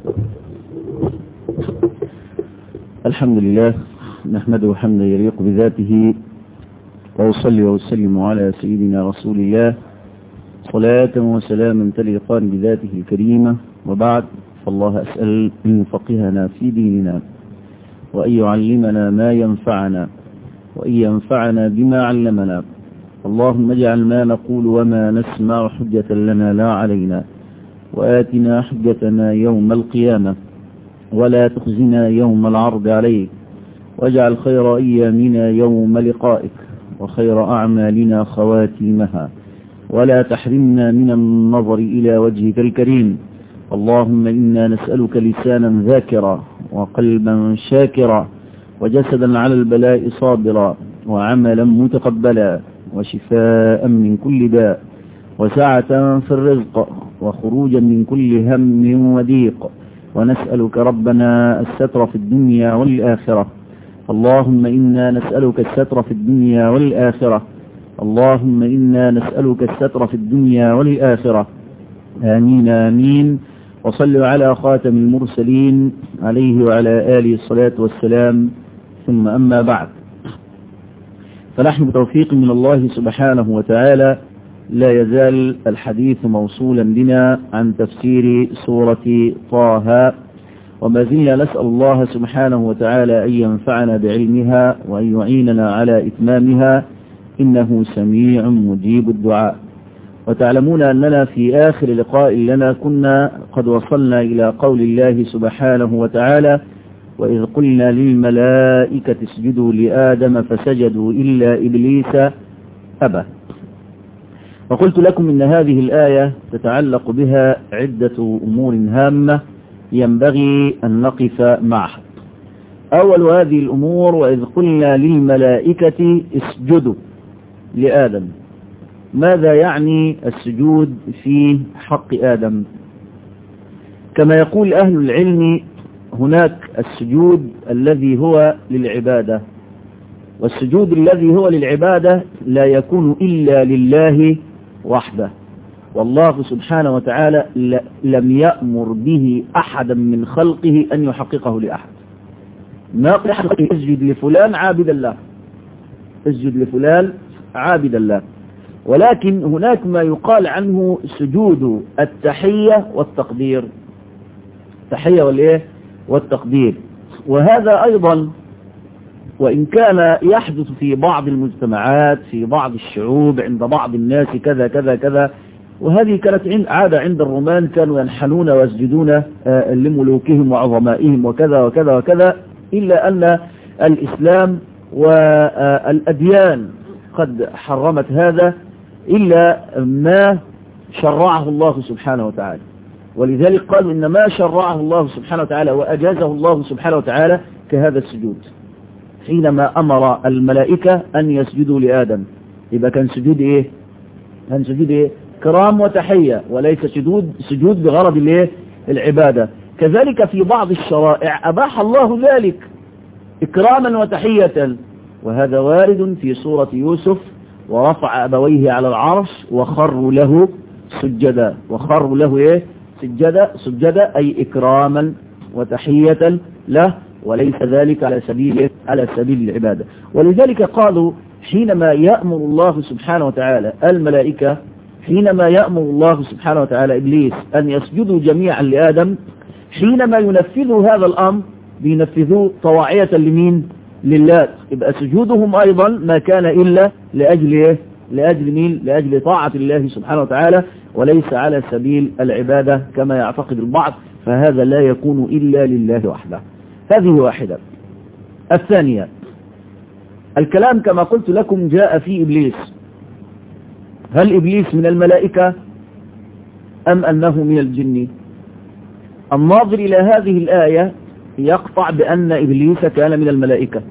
الحمد لله نحمده حمدا يليق بذاته وأصلي وأسلم على سيدنا رسول الله صلاة وسلاما تليقان بذاته الكريمة وبعد فالله أسأل أن يفقهنا في ديننا وأن يعلمنا ما ينفعنا وأن ينفعنا بما علمنا اللهم اجعل ما نقول وما نسمع حجة لنا لا علينا وآتنا حجتنا يوم القيامة ولا تخزنا يوم العرض عليك واجعل خير أيامنا يوم لقائك وخير أعمالنا خواتيمها ولا تحرمنا من النظر إلى وجهك الكريم اللهم إنا نسألك لسانا ذاكرا وقلبا شاكرا وجسدا على البلاء صابرا وعملا متقبلا وشفاء من كل داء وسعة في الرزق وخروجا من كل هم وضيق ونسألك ربنا الستر في الدنيا والآخرة اللهم إنا نسألك الستر في الدنيا والآخرة اللهم إنا نسألك الستر في الدنيا والآخرة آمين آمين وصلوا على خاتم المرسلين عليه وعلى آله الصلاة والسلام ثم أما بعد فنحن بتوفيق من الله سبحانه وتعالى لا يزال الحديث موصولا بنا عن تفسير سورة طه وما زلنا نسأل الله سبحانه وتعالى أن ينفعنا بعلمها وأن يعيننا على إتمامها إنه سميع مجيب الدعاء وتعلمون أننا في آخر لقاء لنا كنا قد وصلنا إلى قول الله سبحانه وتعالى وإذ قلنا للملائكة اسجدوا لآدم فسجدوا إلا إبليس أبى وقلت لكم إن هذه الآية تتعلق بها عدة أمور هامة ينبغي أن نقف معها أول هذه الأمور وإذ قلنا للملائكة اسجدوا لآدم ماذا يعني السجود في حق آدم كما يقول أهل العلم هناك السجود الذي هو للعبادة والسجود الذي هو للعبادة لا يكون إلا لله وحده والله سبحانه وتعالى لم يأمر به أحدا من خلقه أن يحققه لأحد ما قل أحد اسجد لفلان عابد الله اسجد لفلان عابد الله ولكن هناك ما يقال عنه سجود التحية والتقدير التحية والإيه والتقدير وهذا أيضا وإن كان يحدث في بعض المجتمعات في بعض الشعوب عند بعض الناس كذا كذا كذا وهذه كانت عادة عند الرومان كانوا ينحنون ويسجدون لملوكهم وعظمائهم وكذا وكذا وكذا إلا أن الإسلام والأديان قد حرمت هذا إلا ما شرعه الله سبحانه وتعالى ولذلك قالوا إن ما شرعه الله سبحانه وتعالى وأجازه الله سبحانه وتعالى كهذا السجود حينما أمر الملائكة أن يسجدوا لآدم يبقى كان سجود إيه كان سجود إيه كرام وتحية وليس سجود سجود بغرض الايه العبادة كذلك في بعض الشرائع أباح الله ذلك إكراما وتحية وهذا وارد في سورة يوسف ورفع أبويه على العرش وخروا له سجدا وخروا له إيه سجدا سجدا أي إكراما وتحية له وليس ذلك على سبيل على سبيل العبادة ولذلك قالوا حينما يأمر الله سبحانه وتعالى الملائكة حينما يأمر الله سبحانه وتعالى إبليس أن يسجدوا جميعا لآدم حينما ينفذوا هذا الأمر بينفذوه طواعية لمين لله يبقى سجودهم أيضا ما كان إلا لأجل إيه؟ لأجل مين لأجل طاعة الله سبحانه وتعالى وليس على سبيل العبادة كما يعتقد البعض فهذا لا يكون إلا لله وحده هذه واحدة الثانية الكلام كما قلت لكم جاء في إبليس هل إبليس من الملائكة أم أنه من الجن الناظر إلى هذه الآية يقطع بأن إبليس كان من الملائكة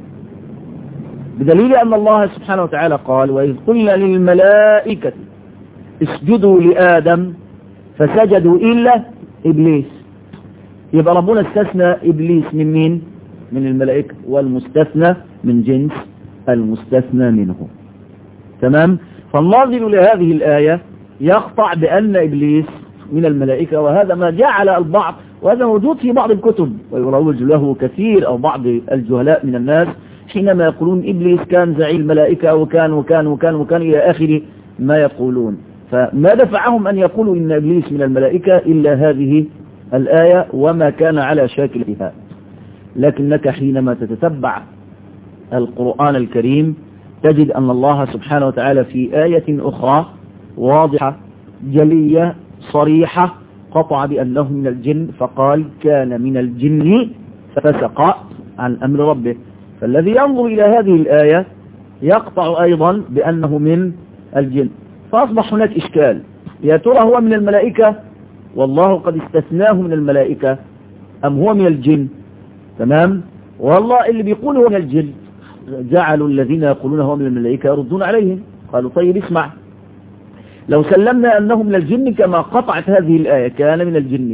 بدليل أن الله سبحانه وتعالى قال وإذ قلنا للملائكة اسجدوا لآدم فسجدوا إلا إبليس يبقى ربنا استثنى إبليس من مين من الملائكة والمستثنى من جنس المستثنى منه تمام فالناظر لهذه الآية يقطع بأن إبليس من الملائكة وهذا ما جعل البعض وهذا موجود في بعض الكتب ويروج له كثير أو بعض الجهلاء من الناس حينما يقولون إبليس كان زعيم الملائكة وكان وكان وكان وكان إلى آخر ما يقولون فما دفعهم أن يقولوا إن إبليس من الملائكة إلا هذه الآية وما كان على شاكلها لكنك حينما تتتبع القرآن الكريم تجد أن الله سبحانه وتعالى في آية أخرى واضحة جلية صريحة قطع بأنه من الجن فقال كان من الجن ففسق عن أمر ربه فالذي ينظر إلى هذه الآية يقطع أيضا بأنه من الجن فأصبح هناك إشكال يا ترى هو من الملائكة والله قد استثناه من الملائكة أم هو من الجن تمام والله اللي بيقول هو من الجن جعلوا الذين يقولون هو من الملائكة يردون عليهم قالوا طيب اسمع لو سلمنا أنه من الجن كما قطعت هذه الآية كان من الجن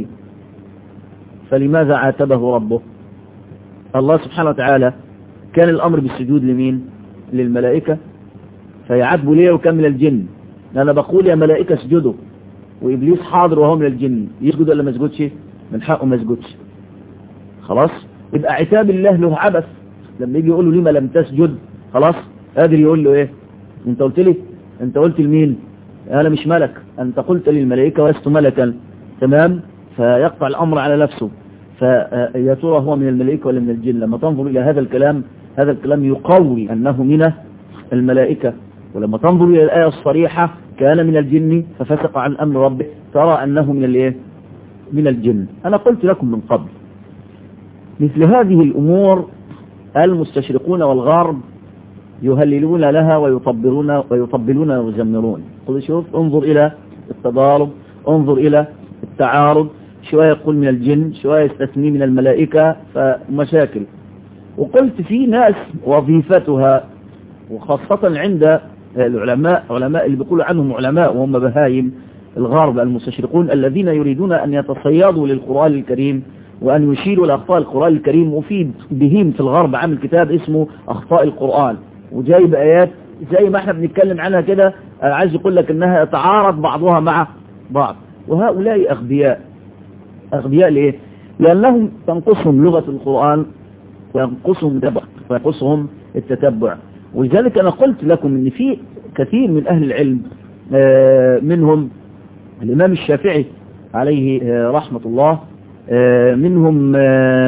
فلماذا عاتبه ربه الله سبحانه وتعالى كان الأمر بالسجود لمين للملائكة فيعاتبوا ليه وكان من الجن أنا بقول يا ملائكة اسجدوا وإبليس حاضر وهو من الجن يسجد ولا ما يسجدش من حقه ما يسجدش خلاص يبقى عتاب الله له عبث لما يجي يقول له لما لم تسجد خلاص قادر يقول له ايه انت قلت لي انت قلت لمين انا مش ملك انت قلت للملائكه ولست ملكا تمام فيقطع الامر على نفسه فيا ترى هو من الملائكه ولا من الجن لما تنظر الى هذا الكلام هذا الكلام يقوي انه من الملائكه ولما تنظر الى الايه الصريحه كان من الجن ففسق عن امر ربه ترى انه من الايه من الجن انا قلت لكم من قبل مثل هذه الامور المستشرقون والغرب يهللون لها ويطبلون ويطبلون ويزمرون قل شوف انظر إلى التضارب انظر إلى التعارض شوية يقول من الجن شوية يستثني من الملائكة فمشاكل وقلت في ناس وظيفتها وخاصة عند العلماء علماء اللي بيقولوا عنهم علماء وهم بهايم الغرب المستشرقون الذين يريدون أن يتصيدوا للقرآن الكريم وأن يشيروا لأخطاء القرآن الكريم وفي بهيم في الغرب عامل كتاب اسمه أخطاء القرآن وجايب آيات زي ما احنا بنتكلم عنها كده عايز يقول لك انها يتعارض بعضها مع بعض وهؤلاء أغبياء أغبياء ليه لأنهم تنقصهم لغة القرآن وينقصهم التتبع وينقصهم التتبع ولذلك أنا قلت لكم ان في كثير من أهل العلم منهم الإمام الشافعي عليه رحمة الله منهم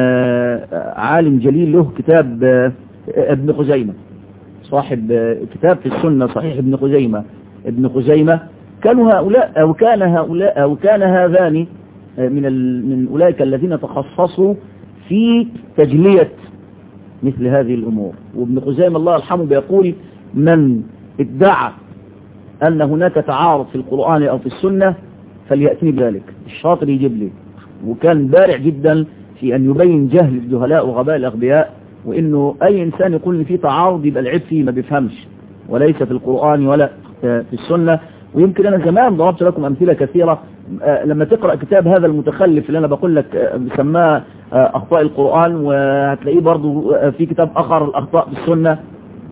عالم جليل له كتاب ابن خزيمة صاحب كتاب في السنة صحيح ابن خزيمة ابن خزيمة كانوا هؤلاء أو كان هؤلاء أو كان هذان من من أولئك الذين تخصصوا في تجلية مثل هذه الأمور وابن خزيمة الله يرحمه بيقول من ادعى أن هناك تعارض في القرآن أو في السنة فليأتني بذلك الشاطر يجيب لي وكان بارع جدا في أن يبين جهل الجهلاء وغباء الأغبياء وإنه أي إنسان يقول إن في تعارض يبقى العيب فيه ما بيفهمش وليس في القرآن ولا في السنة ويمكن أنا زمان ضربت لكم أمثلة كثيرة لما تقرأ كتاب هذا المتخلف اللي أنا بقول لك بسماه أخطاء القرآن وهتلاقيه برضو في كتاب آخر الأخطاء في السنة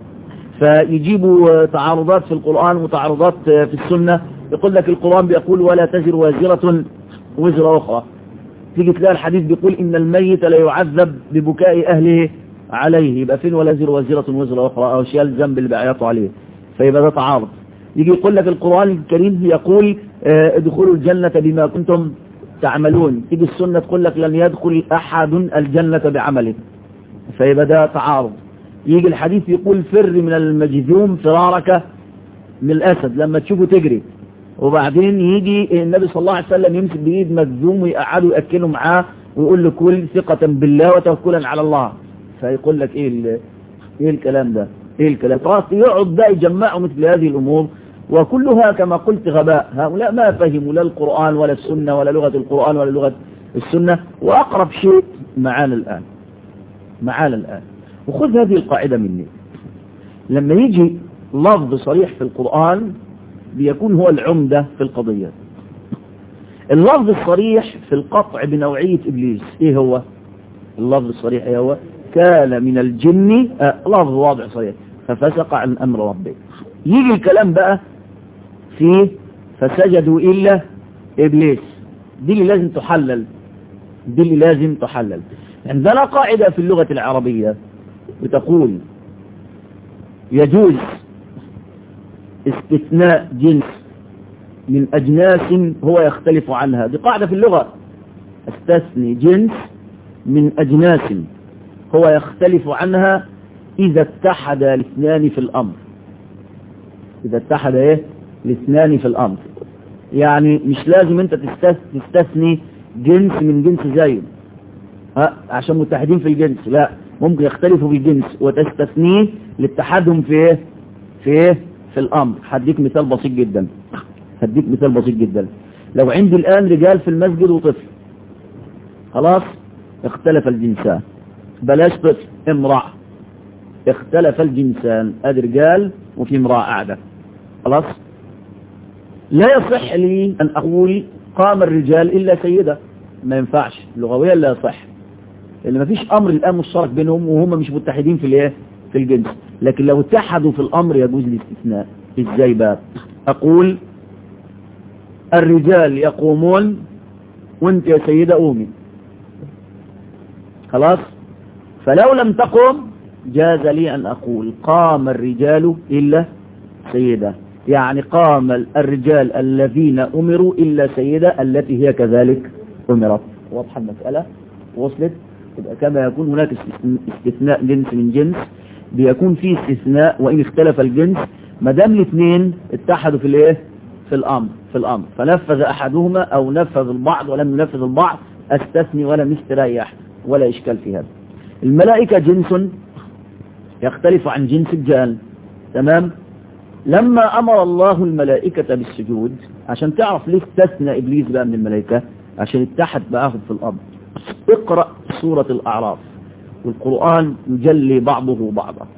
فيجيبوا تعارضات في القرآن وتعارضات في السنة يقول لك القرآن بيقول ولا تزر وازرة وزر أخرى تيجي تلاقي الحديث بيقول إن الميت لا يعذب ببكاء أهله عليه يبقى فين ولا زر وزرة وزر أخرى أو شيال الذنب اللي بيعيطوا عليه فيبقى ده تعارض يجي يقول لك القرآن الكريم يقول ادخلوا الجنة بما كنتم تعملون تيجي السنة تقول لك لن يدخل أحد الجنة بعمله فيبقى ده تعارض يجي الحديث يقول فر من المجذوم فرارك من الأسد لما تشوفه تجري وبعدين يجي النبي صلى الله عليه وسلم يمسك بإيد مجذوم ويقعدوا يأكلوا معاه ويقول له كل ثقة بالله وتوكلا على الله فيقول لك ايه ايه الكلام ده ايه الكلام خلاص يقعد بقى يجمعوا مثل هذه الامور وكلها كما قلت غباء هؤلاء ما فهموا لا القرآن ولا السنة ولا لغة القرآن ولا لغة السنة وأقرب شيء معانا الآن معانا الآن وخذ هذه القاعدة مني لما يجي لفظ صريح في القرآن بيكون هو العمدة في القضية اللفظ الصريح في القطع بنوعية إبليس إيه هو اللفظ الصريح إيه هو كان من الجن آه لفظ واضح صريح ففسق عن أمر ربه يجي الكلام بقى في فسجدوا إلا إبليس دي اللي لازم تحلل دي اللي لازم تحلل عندنا قاعدة في اللغة العربية بتقول يجوز استثناء جنس من أجناس هو يختلف عنها دي قاعدة في اللغة استثني جنس من أجناس هو يختلف عنها إذا اتحد الاثنان في الأمر إذا اتحد إيه الاثنان في الأمر يعني مش لازم أنت تستثني جنس من جنس زيه ها عشان متحدين في الجنس لا ممكن يختلفوا في الجنس وتستثنيه لاتحادهم في ايه في ايه في الامر هديك مثال بسيط جدا هديك مثال بسيط جدا لو عندي الان رجال في المسجد وطفل خلاص اختلف الجنسان بلاش طفل امرأة اختلف الجنسان ادي رجال وفي امرأة قاعدة خلاص لا يصح لي ان اقول قام الرجال الا سيدة ما ينفعش لغويا لا يصح لان ما فيش امر الان مشترك بينهم وهم مش متحدين في الايه في الجنس لكن لو اتحدوا في الامر يجوز الاستثناء ازاي بقى اقول الرجال يقومون وانت يا سيدة قومي خلاص فلو لم تقم جاز لي ان اقول قام الرجال الا سيدة يعني قام الرجال الذين امروا الا سيدة التي هي كذلك امرت واضحة المسألة وصلت يبقى كما يكون هناك استثناء جنس من جنس بيكون فيه استثناء وإن اختلف الجنس ما دام الاثنين اتحدوا في الايه في الأمر في الأمر فنفذ أحدهما أو نفذ البعض ولم ينفذ البعض استثني ولم يستريح ولا إشكال في هذا الملائكة جنس يختلف عن جنس الجان تمام لما أمر الله الملائكة بالسجود عشان تعرف ليه استثنى إبليس بقى من الملائكة عشان اتحد معاهم في الأمر اقرأ سورة الأعراف والقرآن يجلي بعضه بعضا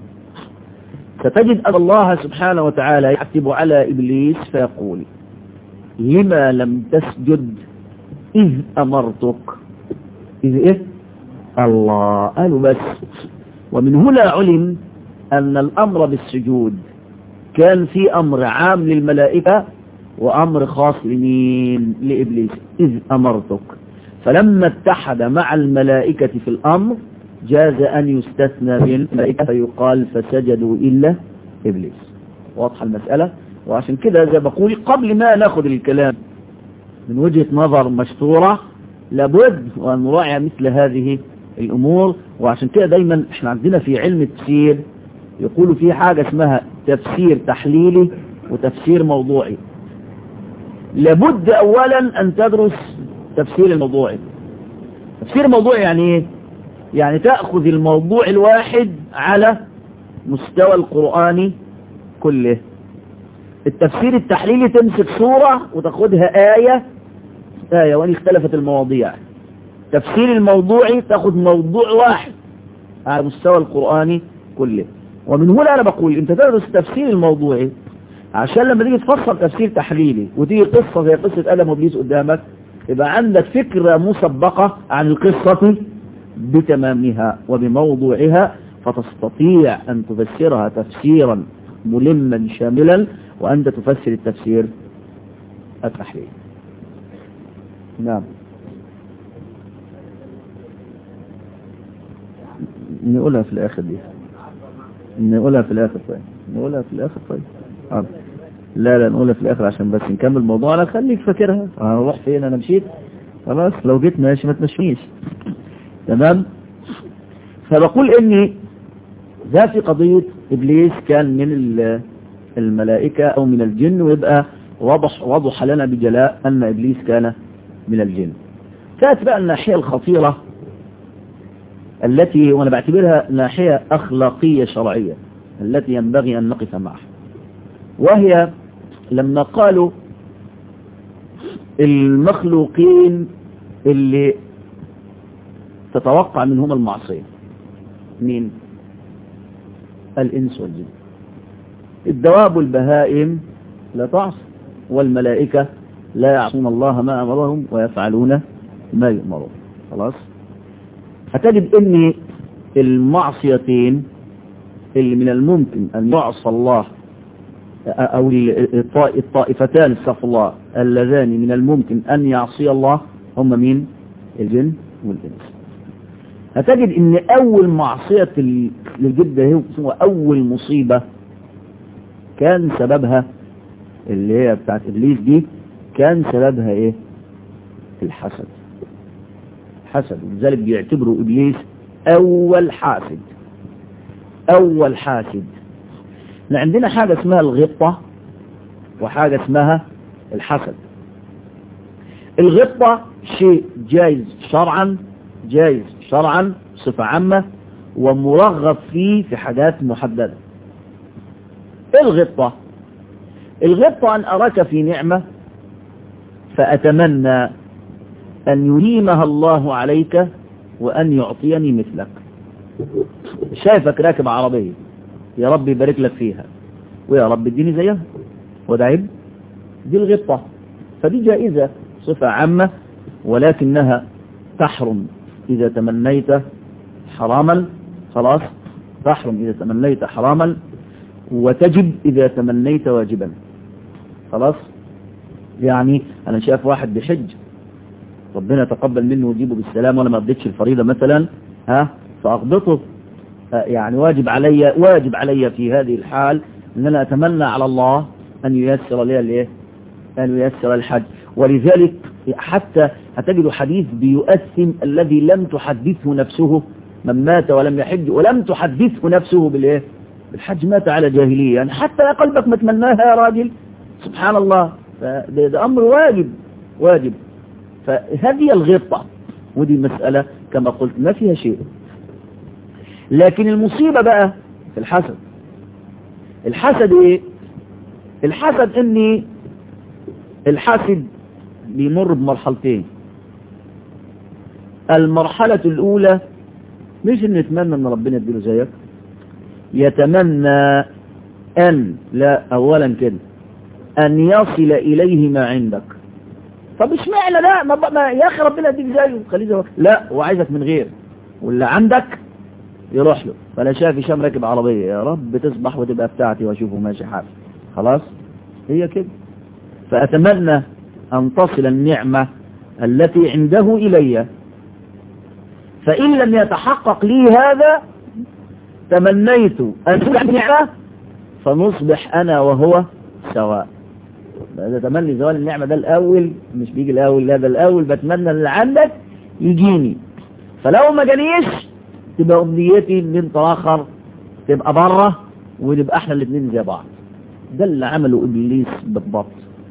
ستجد أن الله سبحانه وتعالى يعتب على إبليس فيقول لما لم تسجد إذ أمرتك إذ إيه الله قالوا بس ومن هنا علم أن الأمر بالسجود كان في أمر عام للملائكة وأمر خاص لمين لإبليس إذ أمرتك فلما اتحد مع الملائكة في الأمر جاز أن يستثنى من الملائكة فيقال فسجدوا إلا إبليس واضحة المسألة وعشان كده زي بقول قبل ما ناخد الكلام من وجهة نظر مشطورة لابد وأن نراعي مثل هذه الأمور وعشان كده دايما احنا عندنا في علم التفسير يقولوا في حاجة اسمها تفسير تحليلي وتفسير موضوعي لابد أولا أن تدرس تفسير الموضوعي تفسير الموضوعي يعني ايه يعني تأخذ الموضوع الواحد على مستوى القرآن كله التفسير التحليلي تمسك صورة وتاخدها آية آية وان اختلفت المواضيع تفسير الموضوعي تاخد موضوع واحد على مستوى القرآن كله ومن هنا أنا بقول أنت تدرس التفسير الموضوعي عشان لما تيجي تفسر تفسير تحليلي وتيجي قصة زي قصة آدم وابليس قدامك يبقى عندك فكرة مسبقة عن القصة بتمامها وبموضوعها فتستطيع أن تفسرها تفسيرا ملما شاملا وأنت تفسر التفسير التحليلي نعم نقولها في الآخر دي نقولها في الآخر طيب نقولها في الآخر طيب آه. لا لا نقولها في الآخر عشان بس نكمل موضوعنا خليك فاكرها هنروح فين أنا مشيت خلاص لو جيت ماشي ما تمشيش تمام فبقول إني ذا في قضية إبليس كان من الملائكة أو من الجن ويبقى وضح, وضح لنا بجلاء أن إبليس كان من الجن كانت بقى الناحية الخطيرة التي وأنا بعتبرها ناحية أخلاقية شرعية التي ينبغي أن نقف معها وهي لما قالوا المخلوقين اللي تتوقع منهم المعصية مين الإنس والجن الدواب والبهائم لا تعصي والملائكة لا يعصون الله ما أمرهم ويفعلون ما يؤمرون خلاص هتجد ان المعصيتين اللي من الممكن ان يعصى الله أو الطائفتان استغفر الله اللذان من الممكن أن يعصي الله هم مين الجن والإنس هتجد ان اول معصية للجد هي اول مصيبة كان سببها اللي هي بتاعت ابليس دي كان سببها ايه الحسد حسد ولذلك بيعتبروا ابليس اول حاسد اول حاسد عندنا حاجة اسمها الغطة وحاجة اسمها الحسد الغطة شيء جائز شرعا جائز شرعا صفة عامة ومرغب فيه في حاجات محددة الغطة الغطة أن أراك في نعمة فأتمنى أن يريمها الله عليك وأن يعطيني مثلك شايفك راكب عربية يا رب يبارك لك فيها ويا رب اديني زيها وده عيب دي الغطة فدي جائزة صفة عامة ولكنها تحرم إذا تمنيت حراما خلاص تحرم إذا تمنيت حراما وتجب إذا تمنيت واجبا خلاص يعني أنا شايف واحد بحج ربنا تقبل منه ويجيبه بالسلام وأنا ما قضيتش الفريضة مثلا ها فأقضته يعني واجب علي واجب علي في هذه الحال أن أنا أتمنى على الله أن ييسر لي الايه أن ييسر الحج ولذلك حتى هتجد حديث بيؤثم الذي لم تحدثه نفسه من مات ولم يحج ولم تحدثه نفسه بالايه بالحج مات على جاهلية يعني حتى يا قلبك ما تمناها يا راجل سبحان الله ده, ده أمر واجب واجب فهذه الغطة ودي مسألة كما قلت ما فيها شيء لكن المصيبة بقى في الحسد الحسد ايه الحسد اني الحاسد بيمر بمرحلتين المرحلة الأولى مش ان يتمنى ان ربنا يديله زيك يتمنى أن لا أولا كده أن يصل إليه ما عندك طب اشمعنى لا ما, ما يا أخي ربنا يديك زيه خليه زيك لا وعايزك من غير واللي عندك يروح له فلا شاف هشام راكب عربية يا رب تصبح وتبقى بتاعتي واشوفه ماشي حال خلاص هي كده فأتمنى أن تصل النعمة التي عنده إلي فإن لم يتحقق لي هذا تمنيت أن تكون النعمة فنصبح أنا وهو سواء إذا تمني زوال النعمة ده الأول مش بيجي الأول لا ده الأول بتمنى اللي عندك يجيني فلو ما جانيش تبقى أمنيتي ان انت آخر تبقى بره ونبقى احنا الاثنين زي بعض ده اللي عمله إبليس بالضبط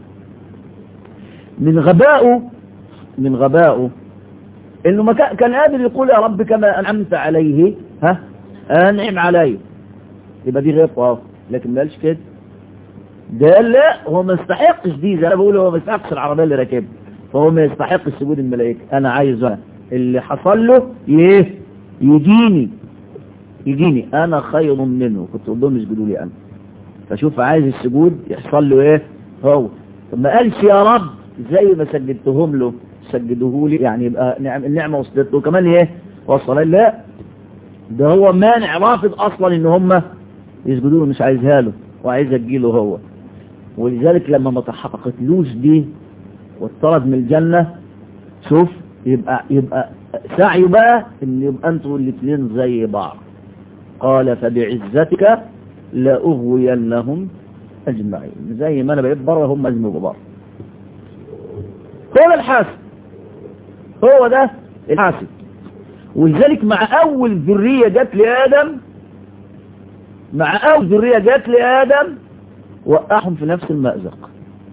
من غبائه من غبائه انه ما كان قادر يقول يا رب كما انعمت عليه ها انعم عليه يبقى دي غير طاف لكن ما قالش كده ده لا هو ما يستحقش دي زي انا بقول هو ما يستحقش العربيه اللي راكبها فهو ما يستحقش سجود الملائكه انا عايز انا اللي حصل له ايه يجيني يجيني انا خير منه كنت اقول لهم اسجدوا لي انا فشوف عايز السجود يحصل له ايه هو طب ما قالش يا رب زي ما سجدتهم له سجدوه لي يعني يبقى نعم النعمة وصلت له كمان ايه وصل لا ده هو مانع رافض اصلا ان هم يسجدوا له مش عايزها له وعايز تجيله هو ولذلك لما ما تحققتلوش دي واطرد من الجنة شوف يبقى يبقى سعي بقى ان يبقى انتوا الاثنين زي بعض قال فبعزتك لأغوينهم أجمعين زي ما أنا بقيت بره هم أجمعوا بره هو ده الحاسد هو ده الحاسد ولذلك مع أول ذرية جت لآدم مع أول ذرية جت لآدم وقعهم في نفس المأزق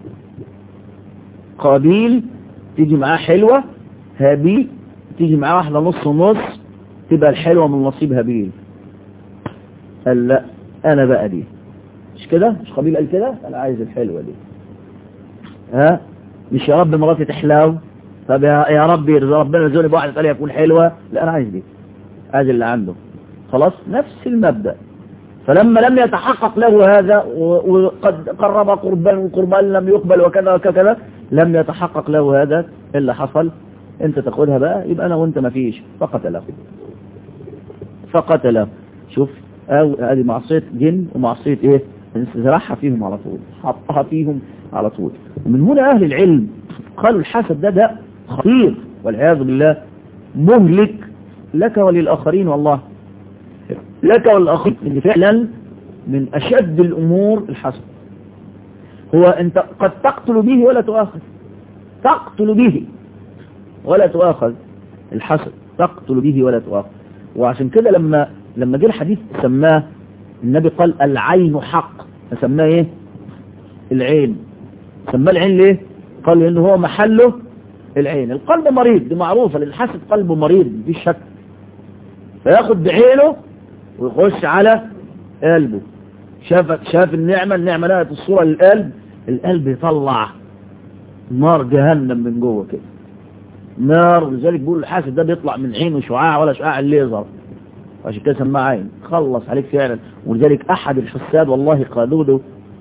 قابيل تيجي معاه حلوة هابيل تيجي معاه واحدة نص نص تبقى الحلوة من نصيب هابيل قال لا انا بقى دي مش كده مش قبيل قال كده انا عايز الحلوة دي ها مش يا رب مراتي تحلاو طب يا رب ربنا يرزقني بواحدة ثانيه يكون حلوة لا انا عايز دي عايز اللي عنده خلاص نفس المبدأ فلما لم يتحقق له هذا وقد قرب قربان وقربان لم يقبل وكذا وكذا لم يتحقق له هذا اللي حصل انت تاخدها بقى يبقى انا وانت ما فيش فقتله فقتله شوف او هذه معصية جن ومعصية ايه زرعها فيهم على طول حطها فيهم على طول ومن هنا أهل العلم قالوا الحسد ده ده خطير والعياذ بالله مهلك لك وللآخرين والله لك والآخرين اللي فعلا من أشد الأمور الحسد هو أنت قد تقتل به ولا تؤاخذ تقتل به ولا تؤاخذ الحسد تقتل به ولا تؤاخذ وعشان كده لما لما جه الحديث سماه النبي قال العين حق فسماه ايه العين سماه العين ليه قال لانه هو محله العين القلب مريض دي معروفة للحسد قلبه مريض دي شك فياخد بعينه ويخش على قلبه شاف شاف النعمة النعمة لقت الصورة للقلب القلب يطلع نار جهنم من جوه كده نار لذلك بيقول الحاسد ده بيطلع من عينه شعاع ولا شعاع الليزر عشان كده سماه عين خلص عليك فعلا ولذلك احد الحساد والله قالوا له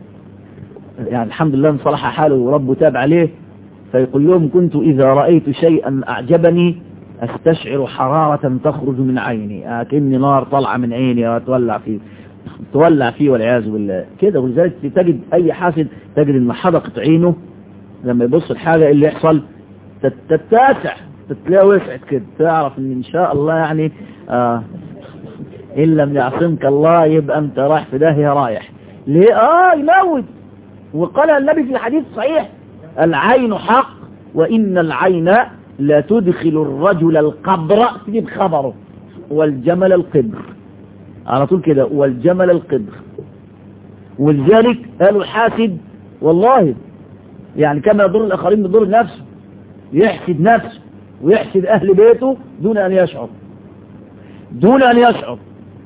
يعني الحمد لله انصلح حاله وربه تاب عليه فيقول لهم كنت اذا رأيت شيئا اعجبني استشعر حرارة تخرج من عيني اكني نار طالعة من عيني وتولع فيه تولع فيه والعياذ بالله كده ولذلك تجد اي حاسد تجد ان حدقة عينه لما يبص الحاجة اللي يحصل تتسع تتلاقي وسعت كده تعرف ان ان شاء الله يعني آه ان لم يعصمك الله يبقى انت رايح في داهية رايح ليه اه يموت وقال النبي في الحديث الصحيح العين حق وان العين لا تدخل الرجل القبر تجيب خبره والجمل القبر على طول كده والجمل القبر ولذلك قالوا الحاسد والله يعني كما يضر الآخرين بيضر نفسه يحسد نفسه ويحسد أهل بيته دون أن يشعر دون أن يشعر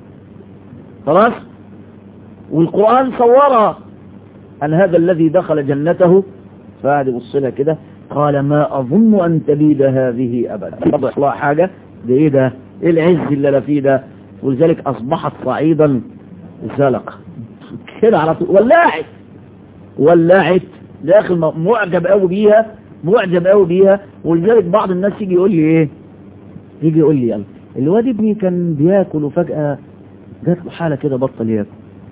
خلاص والقرآن صورها أن هذا الذي دخل جنته فقعد يبص لها كده قال ما أظن أن تبيد هذه أبدا يضح الله حاجة ده إيه ده إيه العز اللي أنا فيه ده ولذلك أصبحت صعيدا زلق كده على طول ولعت ولعت داخل معجب قوي بيها معجب قوي بيها ولذلك بعض الناس يجي يقول لي ايه يجي يقول لي يعني الواد ابني كان بياكل وفجأة جات له حالة كده بطل ياكل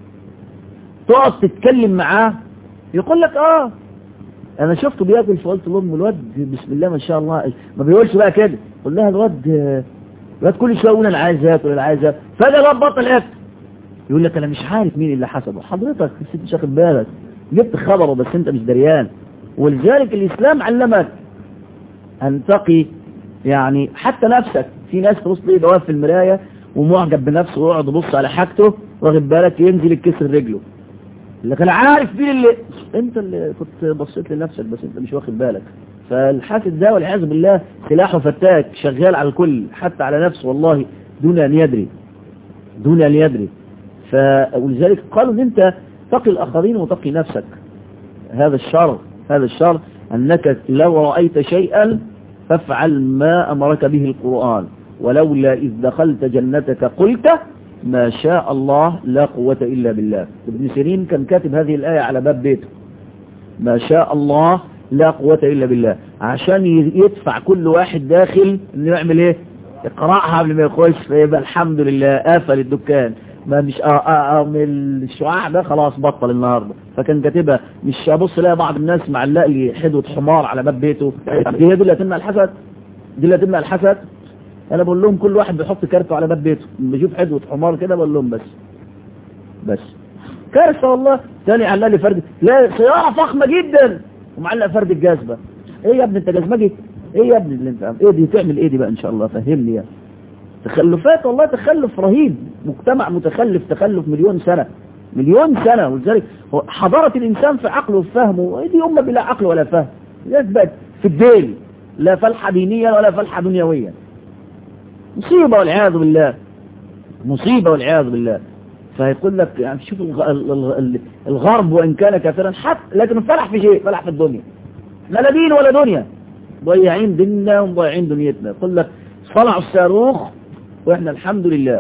تقعد تتكلم معاه يقول لك اه انا شفته بياكل فقلت لهم الواد بسم الله ما شاء الله ما بيقولش بقى كده قول لها الواد الواد كل شويه يقول انا عايز اكل انا عايز اكل فجأة الواد بطل اكل يقول لك انا مش عارف مين اللي حسده حضرتك بس مش واخد بالك جبت خبره بس انت مش دريان ولذلك الاسلام علمك ان تقي يعني حتى نفسك في ناس تبص ليه واقف في المرايه ومعجب بنفسه ويقعد يبص على حاجته واخد بالك ينزل الكسر رجله لكن انا عارف مين اللي انت اللي كنت بصيت لنفسك بس انت مش واخد بالك فالحاسد ده والعياذ بالله سلاحه فتاك شغال على الكل حتى على نفسه والله دون ان يدري دون ان يدري ف ولذلك قالوا ان انت تقي الآخرين وتقي نفسك هذا الشر هذا الشر أنك لو رأيت شيئا فافعل ما أمرك به القرآن ولولا إذ دخلت جنتك قلت ما شاء الله لا قوة إلا بالله ابن سيرين كان كاتب هذه الآية على باب بيته ما شاء الله لا قوة إلا بالله عشان يدفع كل واحد داخل انه يعمل ايه يقرأها قبل ما يخش فيبقى الحمد لله قافل الدكان ما مش آه آه آه من الشعاع ده خلاص بطل النهارده فكان كاتبها مش ابص الاقي بعض الناس معلق لي حدوه حمار على باب بيته دي هي دي اللي هتمنع الحسد دي اللي هتمنع الحسد انا بقول لهم كل واحد بيحط كارته على باب بيته بشوف حدوه حمار كده بقول لهم بس بس كارثه والله تاني علق لي فرد لا سياره فخمه جدا ومعلق فرد الجاذبه ايه يا ابني انت جاذبجي ايه يا ابني اللي انت ايه دي تعمل ايه دي بقى ان شاء الله فهمني يعني تخلفات والله تخلف رهيب مجتمع متخلف تخلف مليون سنة مليون سنة ولذلك حضارة الإنسان في عقله وفهمه دي أمة بلا عقل ولا فهم يثبت في الدين لا فلحة دينيا ولا فلحة دنيوية مصيبة والعياذ بالله مصيبة والعياذ بالله فيقول لك يعني شوف الغرب وإن كان كافرا حتى لكن فلح في شيء فلح في الدنيا لا دين ولا دنيا ضيعين ديننا ومضيعين دنيتنا يقول لك صنعوا الصاروخ واحنا الحمد لله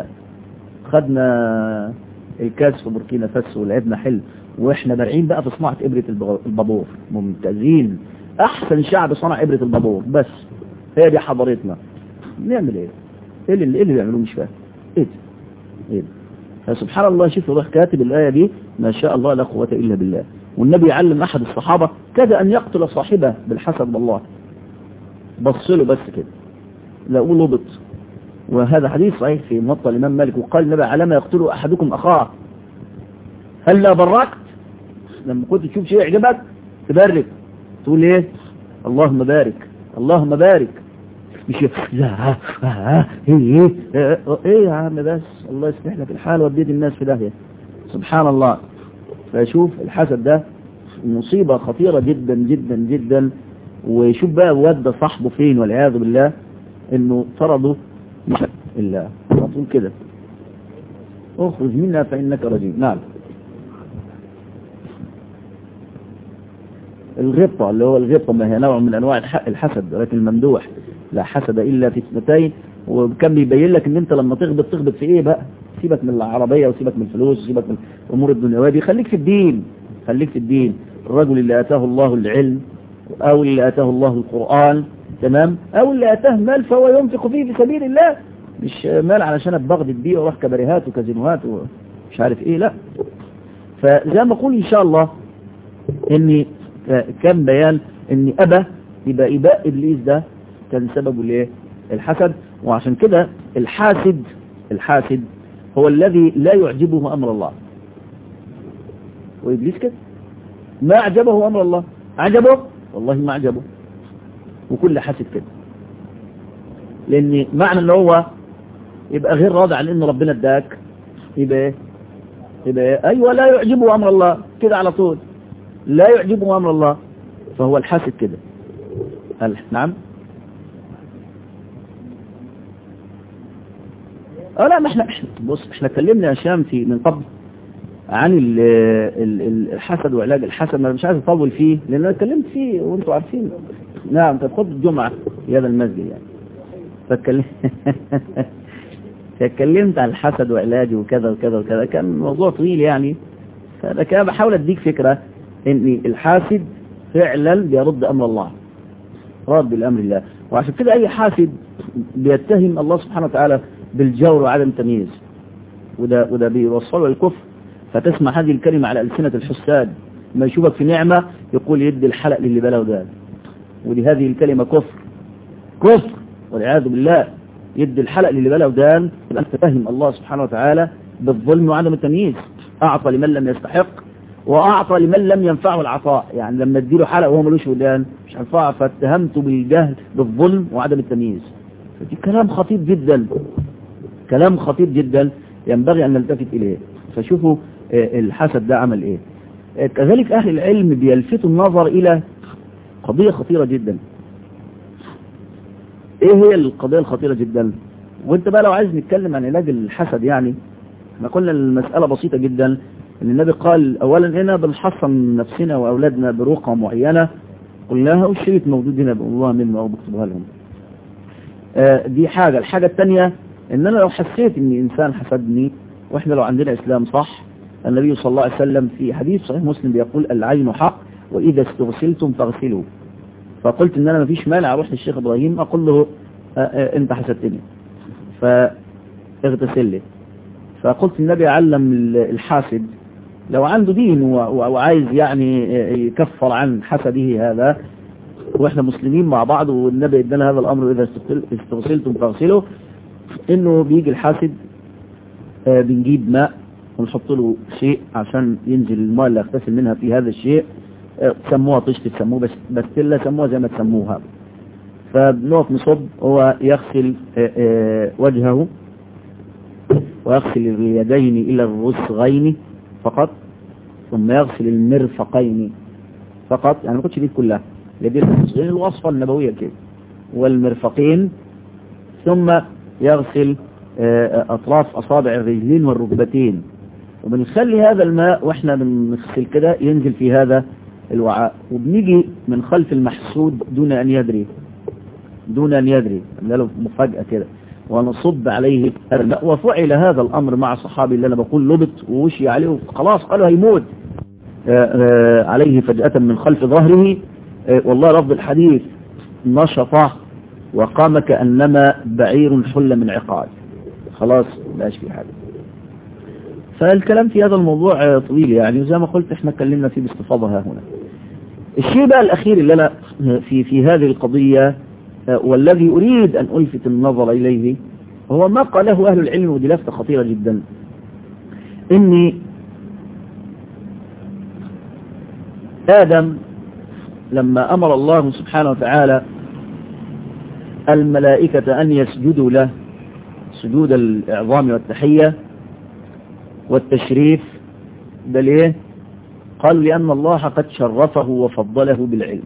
خدنا الكاس في بوركينا فاسو ولعبنا حلو واحنا بارعين بقى في صناعة ابرة البابور ممتازين احسن شعب صنع ابرة البابور بس هي دي حضارتنا نعمل ايه ايه اللي, إيه اللي بيعملوه مش فاهم ايه ده ايه ده فسبحان الله شوف روح كاتب الآية دي ما شاء الله لا قوة إلا بالله والنبي علم أحد الصحابة كاد أن يقتل صاحبه بالحسد والله بص له بس كده لقوا لبط وهذا حديث صحيح في موطأ الإمام مالك وقال النبي على ما يقتل أحدكم أخاه هل لا بركت لما كنت تشوف شيء يعجبك تبارك تقول ايه اللهم بارك اللهم بارك مش لا ها ايه ايه ايه يا عم بس الله يصلح لك الحال وديت الناس في داهيه سبحان الله فشوف الحسد ده مصيبة خطيرة جدا جدا جدا وشوف بقى ودى صاحبه فين والعياذ بالله انه طرده مش الا على طول كده اخرج منها فانك رجيم نعم الغبطة اللي هو الغبطة ما هي نوع من انواع الحسد ولكن الممدوح لا حسد الا في اثنتين وكان بيبين لك ان انت لما تغبط تغبط في ايه بقى سيبك من العربية وسيبك من الفلوس وسيبك من الامور الدنيوية دي خليك في الدين خليك في الدين الرجل اللي اتاه الله العلم او اللي اتاه الله القرآن تمام او اللي اتاه مال فهو ينفق فيه في سبيل الله مش مال علشان اتبغدد بيه واروح كباريهات وكازينوهات ومش عارف ايه لا فزي ما اقول ان شاء الله اني كان بيان ان ابى يبقى اباء ابليس ده كان سببه الايه الحسد وعشان كده الحاسد الحاسد هو الذي لا يعجبه امر الله وابليس كده ما اعجبه امر الله عجبه والله ما عجبه وكل حاسد كده لان معنى ان هو يبقى غير راضي عن ان ربنا اداك يبقى ايه يبقى ايه ايوه لا يعجبه امر الله كده على طول لا يعجبه امر الله فهو الحاسد كده قال نعم اه لا ما احنا بص احنا اتكلمنا يا شام في من قبل عن ال ال الحسد وعلاج الحسد انا مش عايز اطول فيه لان انا اتكلمت فيه وانتم عارفين نعم كانت خطبه الجمعه في هذا المسجد يعني فاتكلمت فاتكلمت عن الحسد وعلاجه وكذا وكذا وكذا كان موضوع طويل يعني فانا كان بحاول اديك فكره ان الحاسد فعلا بيرد امر الله رد بالامر الله وعشان كده اي حاسد بيتهم الله سبحانه وتعالى بالجور وعدم التمييز وده وده بيوصله للكفر فتسمع هذه الكلمة على ألسنة الحساد ما يشوفك في نعمة يقول يدي الحلق للي بلاه ده ودي هذه الكلمة كفر كفر والعياذ بالله يدي الحلق للي بلاه دان يبقى انت فاهم الله سبحانه وتعالى بالظلم وعدم التمييز أعطى لمن لم يستحق وأعطى لمن لم ينفعه العطاء يعني لما اديله حلق وهو ملوش ودان مش هينفعه فاتهمته بالجهل بالظلم وعدم التمييز فدي كلام خطير جدا كلام خطير جدا ينبغي أن نلتفت إليه فشوفوا الحسد ده عمل إيه كذلك أهل العلم بيلفتوا النظر إلى قضية خطيرة جدا إيه هي القضية الخطيرة جدا وانت بقى لو عايز نتكلم عن علاج الحسد يعني احنا قلنا المسألة بسيطة جدا ان النبي قال اولا هنا بنحصن نفسنا واولادنا برقعة معينة قلناها والشريط موجود هنا بقولوها منه او بكتبها لهم آه دي حاجة الحاجة الثانية ان انا لو حسيت ان انسان حسدني واحنا لو عندنا اسلام صح النبي صلى الله عليه وسلم في حديث صحيح مسلم بيقول العين حق واذا استغسلتم فاغسلوا فقلت ان انا مفيش مانع اروح للشيخ ابراهيم اقول له آه آه انت حسدتني فاغتسل لي فقلت النبي علم الحاسد لو عنده دين وعايز يعني يكفر عن حسده هذا واحنا مسلمين مع بعض والنبي ادانا هذا الامر اذا استغسلتم فاغسلوا انه بيجي الحاسد آه بنجيب ماء ونحط له شيء عشان ينزل الماء اللي يغتسل منها في هذا الشيء آه سموها طشت تسموه بس بستلة سموها زي ما تسموها فبنقف نصب هو يغسل آه وجهه ويغسل اليدين الى الرسغين فقط ثم يغسل المرفقين فقط يعني ما كنتش اليد كلها اليدين الرسغين الوصفة النبوية كده والمرفقين ثم يغسل أطراف أصابع الرجلين والركبتين وبنخلي هذا الماء وإحنا بنغسل كده ينزل في هذا الوعاء وبنيجي من خلف المحسود دون أن يدري دون أن يدري له مفاجأة كده ونصب عليه هذا الماء وفعل هذا الأمر مع صحابي اللي أنا بقول لبط ووشي عليه خلاص قالوا هيموت عليه فجأة من خلف ظهره والله لفظ الحديث نشط وقام كأنما بعير حل من عقاد خلاص مبقاش في حاجة فالكلام في هذا الموضوع طويل يعني وزي ما قلت احنا اتكلمنا فيه باستفاضة ها هنا الشيء بقى الأخير اللي أنا في في هذه القضية والذي أريد أن ألفت النظر إليه هو ما قاله أهل العلم ودي لفتة خطيرة جدا إني آدم لما أمر الله سبحانه وتعالى الملائكة أن يسجدوا له سجود الإعظام والتحية والتشريف ده ليه قالوا لأن الله قد شرفه وفضله بالعلم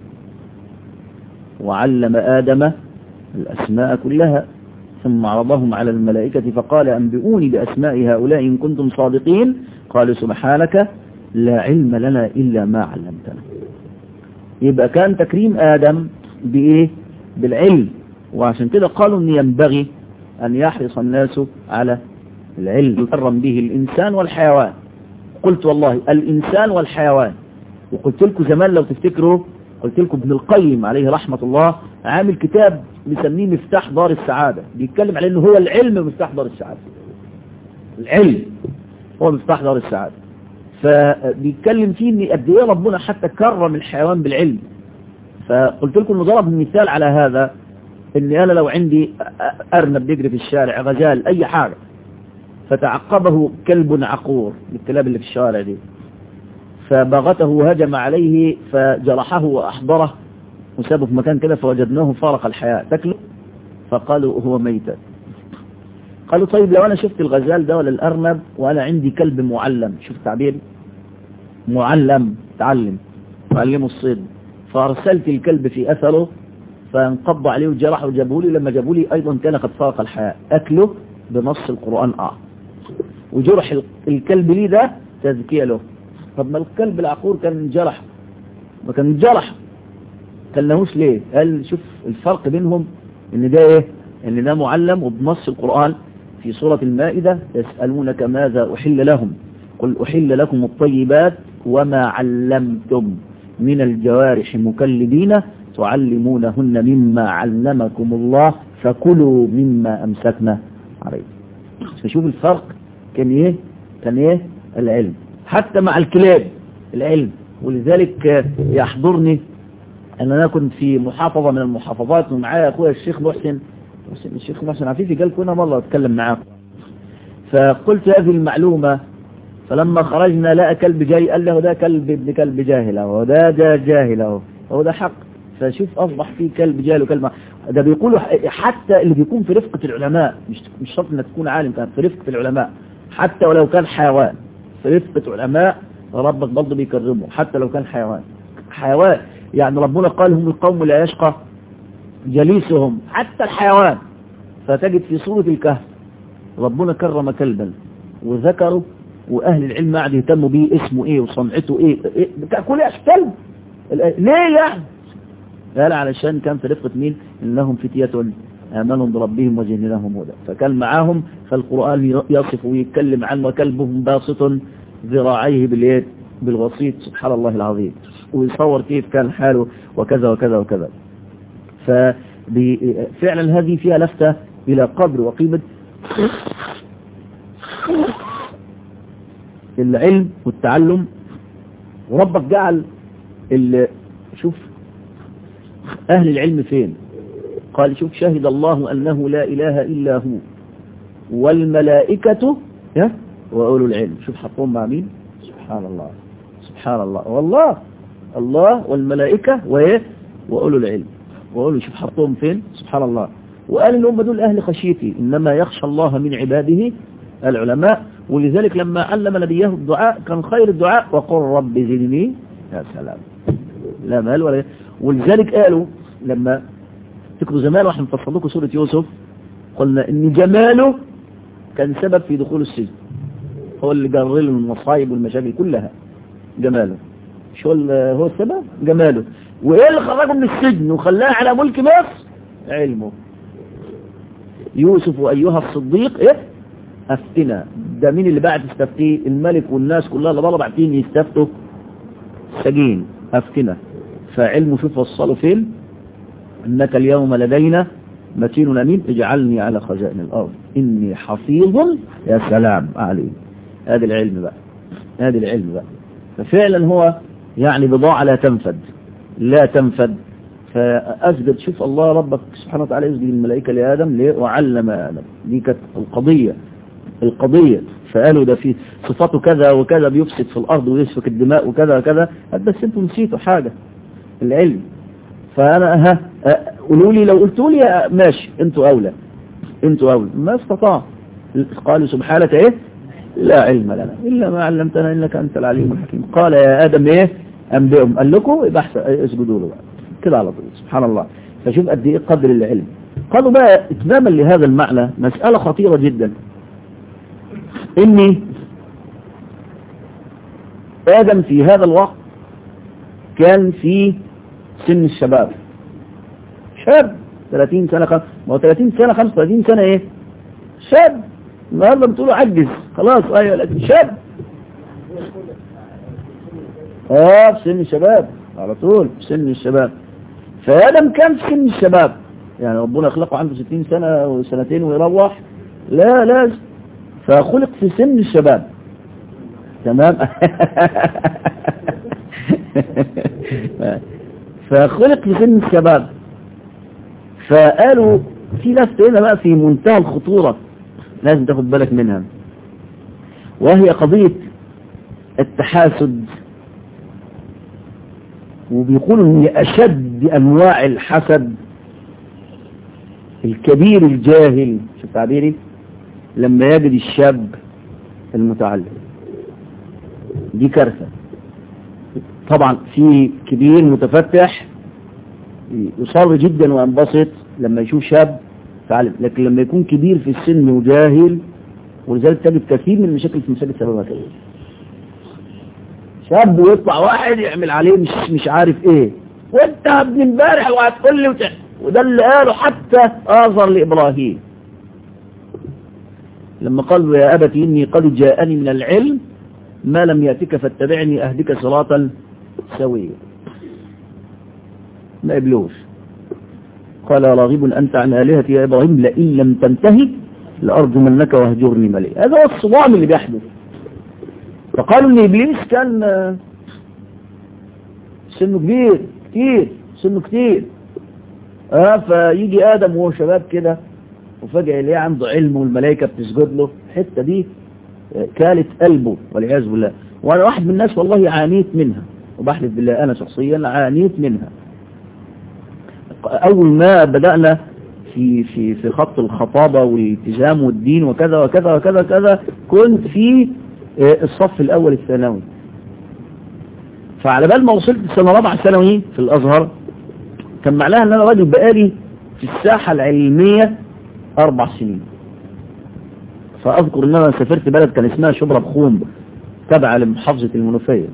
وعلم آدم الأسماء كلها ثم عرضهم على الملائكة فقال أنبئوني بأسماء هؤلاء إن كنتم صادقين قالوا سبحانك لا علم لنا إلا ما علمتنا يبقى كان تكريم آدم بإيه بالعلم وعشان كده قالوا أن ينبغي أن يحرص الناس على العلم يكرم به الإنسان والحيوان قلت والله الإنسان والحيوان وقلت لكم زمان لو تفتكروا قلت لكم ابن القيم عليه رحمة الله عامل كتاب بيسميه مفتاح دار السعادة بيتكلم على انه هو العلم مفتاح دار السعادة العلم هو مفتاح دار السعادة فبيتكلم فيه ان قد ايه ربنا حتى كرم الحيوان بالعلم فقلت لكم انه ضرب مثال على هذا ان انا لو عندي ارنب بيجري في الشارع غزال اي حاجة فتعقبه كلب عقور الكلاب اللي في الشارع دي فبغته وهجم عليه فجرحه وأحضره وسابه في مكان كده فوجدناه فارق الحياة تاكله فقالوا هو ميت قالوا طيب لو أنا شفت الغزال ده ولا الأرنب وأنا عندي كلب معلم شوف تعبير معلم تعلم معلمه الصيد فأرسلت الكلب في أثره فانقض عليه وجرحه وجابوا لي لما جابوا لي أيضا كان قد فارق الحياة أكله بنص القرآن آه وجرح الكلب لي ده تزكية له طب ما الكلب العقور كان جرح ما كان جرح كلناهوش ليه قال شوف الفرق بينهم ان ده ايه ان ده معلم وبنص القرآن في سورة المائدة يسألونك ماذا أحل لهم قل أحل لكم الطيبات وما علمتم من الجوارح مكلبين تعلمونهن مما علمكم الله فكلوا مما أمسكنا عليه فشوف الفرق كان ايه كان ايه العلم حتى مع الكلاب العلم ولذلك يحضرني ان انا كنت في محافظة من المحافظات ومعايا اخويا الشيخ محسن الشيخ محسن عفيفي قال كنا مرة اتكلم معاكم فقلت هذه المعلومة فلما خرجنا لقى كلب جاي قال له ده كلب ابن كلب جاهل اهو ده ده جاهل اهو هو ده حق فشوف اصبح في كلب جاهل وكلب ده بيقولوا حتى اللي بيكون في رفقة العلماء مش مش شرط انك تكون عالم كان في رفقة العلماء حتى ولو كان حيوان في رفقة علماء ربك برضه بيكرمه حتى لو كان حيوان حيوان يعني ربنا قال هم القوم لا يشقى جليسهم حتى الحيوان فتجد في سورة الكهف ربنا كرم كلبا وذكره وأهل العلم قاعد يهتموا بيه اسمه ايه وصنعته ايه, إيه كل كلب ليه يعني قال علشان كان في رفقة مين انهم فتية آمنوا بربهم وزينهم هدى فكان معاهم فالقرآن يصف ويتكلم عن وكلبهم باسط ذراعيه باليد بالوسيط سبحان الله العظيم ويصور كيف كان حاله وكذا وكذا وكذا ففعلا هذه فيها لفتة إلى قدر وقيمة العلم والتعلم وربك جعل شوف أهل العلم فين قال شوف شهد الله أنه لا إله إلا هو والملائكة وأولو العلم شوف حطهم مع مين سبحان الله سبحان الله والله الله والملائكة وإيه وأولو العلم وأولو شوف حطهم فين سبحان الله وقال إن هم دول أهل خشيتي إنما يخشى الله من عباده العلماء ولذلك لما علم نبيه الدعاء كان خير الدعاء وقل رب زدني يا سلام لا مال ولا ولذلك قالوا لما تذكروا زمان واحنا مفصل لكم سورة يوسف قلنا ان جماله كان سبب في دخول السجن هو اللي جر له المصايب والمشاكل كلها جماله شو هو السبب جماله وايه اللي خرجه من السجن وخلاه على ملك مصر علمه يوسف ايها الصديق ايه افتنا ده مين اللي بعد استفتيه الملك والناس كلها اللي بره بعتين يستفتوا سجين افتنا فعلمه شوف وصله فين انك اليوم لدينا متين امين اجعلني على خزائن الارض اني حفيظ يا سلام عليه هذا العلم بقى هذا العلم بقى ففعلا هو يعني بضاعة لا تنفد لا تنفد فأسجد شوف الله ربك سبحانه وتعالى يسجد الملائكة لآدم ليه وعلم آدم دي كانت القضية القضية فقالوا ده في صفاته كذا وكذا بيفسد في الأرض ويسفك الدماء وكذا وكذا بس انتوا نسيتوا حاجة العلم فأنا ها قولوا لي لو قلتوا لي ماشي انتوا أولى انتوا أولى ما استطاع قالوا سبحانك ايه لا علم لنا إلا ما علمتنا إنك أنت العليم الحكيم قال يا آدم ايه أنبئهم قال لكم يبقى اسجدوا له بقى كده على طول سبحان الله فشوف قد ايه قدر العلم قالوا بقى اتماما لهذا المعنى مسألة خطيرة جدا اني آدم في هذا الوقت كان في سن الشباب شاب 30 سنة خم... ما هو 30 سنة 35 سنة ايه شاب النهارده بتقولوا عجز خلاص ايوه لكن شاب اه في سن الشباب على طول في سن الشباب فآدم كان في سن الشباب يعني ربنا خلقه عنده 60 سنة وسنتين ويروح لا لا فخلق في سن الشباب تمام فخلق في سن الشباب فقالوا في ناس هنا بقى في منتهى الخطورة لازم تاخد بالك منها وهي قضية التحاسد وبيقولوا ان اشد انواع الحسد الكبير الجاهل شوف تعبيري لما يجد الشاب المتعلم دي كارثة طبعا في كبير متفتح يصر جدا وينبسط لما يشوف شاب تعلم لكن لما يكون كبير في السن وجاهل ولذلك تجد كثير من المشاكل في مساجد سببها كده شاب ويطلع واحد يعمل عليه مش مش عارف ايه وانت ابن امبارح وهتقول لي وتح... وده اللي قاله حتى آزر لإبراهيم لما قال له يا أبت إني قد جاءني من العلم ما لم يأتك فاتبعني أهدك صراطا سويا ما قبلوش قال راغب أنت عن آلهتي يا إبراهيم لئن لم تنتهي لأرجمنك واهجرني مليا هذا هو الصدام اللي بيحدث فقالوا ان ابليس كان سنه كبير كتير سنه كتير اه فيجي ادم وهو شباب كده وفجأة يلاقيه عنده علم والملائكة بتسجد له الحتة دي كالت قلبه والعياذ بالله وانا واحد من الناس والله عانيت منها وبحلف بالله انا شخصيا عانيت منها اول ما بدأنا في في في خط الخطابة والالتزام والدين وكذا وكذا وكذا وكذا كنت في الصف الأول الثانوي فعلى بال ما وصلت السنة الرابعة الثانوي في الأزهر كان معناها أن أنا راجل بقالي في الساحة العلمية أربع سنين فأذكر أن أنا سافرت بلد كان اسمها شبرا بخوم تبع لمحافظة المنوفية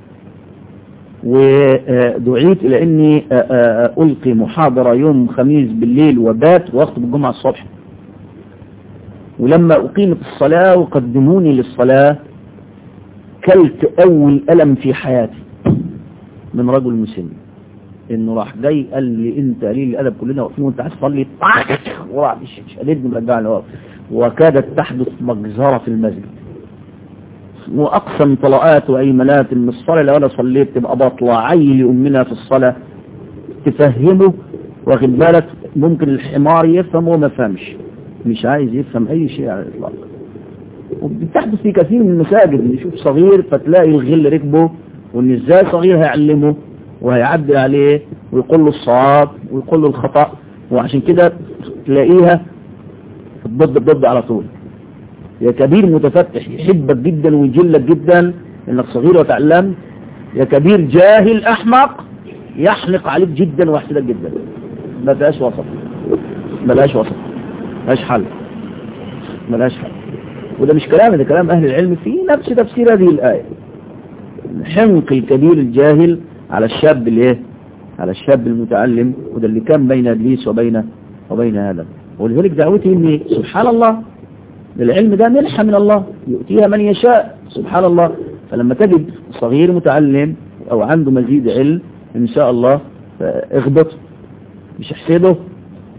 ودعيت إلى أني ألقي محاضرة يوم خميس بالليل وبات وأخطب الجمعة الصبح ولما أقيمت الصلاة وقدموني للصلاة كلت أول ألم في حياتي من رجل مسلم إنه راح جاي قال لي أنت قليل الأدب كلنا واقفين وأنت عايز تصلي وراح شددني مرجعني ورا وكادت تحدث مجزرة في المسجد وأقسم طلقات وأيمنات إن الصلاة لو أنا صليت تبقى بطلع عيل أمنا في الصلاة تفهمه واخد بالك ممكن الحمار يفهم وما فهمش مش عايز يفهم اي شيء على الاطلاق وبتحدث في كثير من المساجد اللي يشوف صغير فتلاقي الغل ركبه وان ازاي صغير هيعلمه وهيعدل عليه ويقول له الصواب ويقول له الخطأ وعشان كده تلاقيها ضد ضد على طول يا كبير متفتح يحبك جدا ويجلك جدا انك صغير وتعلمت يا كبير جاهل احمق يحنق عليك جدا ويحسدك جدا ما بقاش وسط ما بقاش وسط ملهاش حل ملهاش حل وده مش كلام ده كلام أهل العلم في نفس تفسير هذه الآية حنق الكبير الجاهل على الشاب الايه على الشاب المتعلم وده اللي كان بين ابليس وبين وبين آدم ولذلك دعوتي اني سبحان الله العلم ده منحة من الله يؤتيها من يشاء سبحان الله فلما تجد صغير متعلم او عنده مزيد علم ان شاء الله اغبطه مش احسده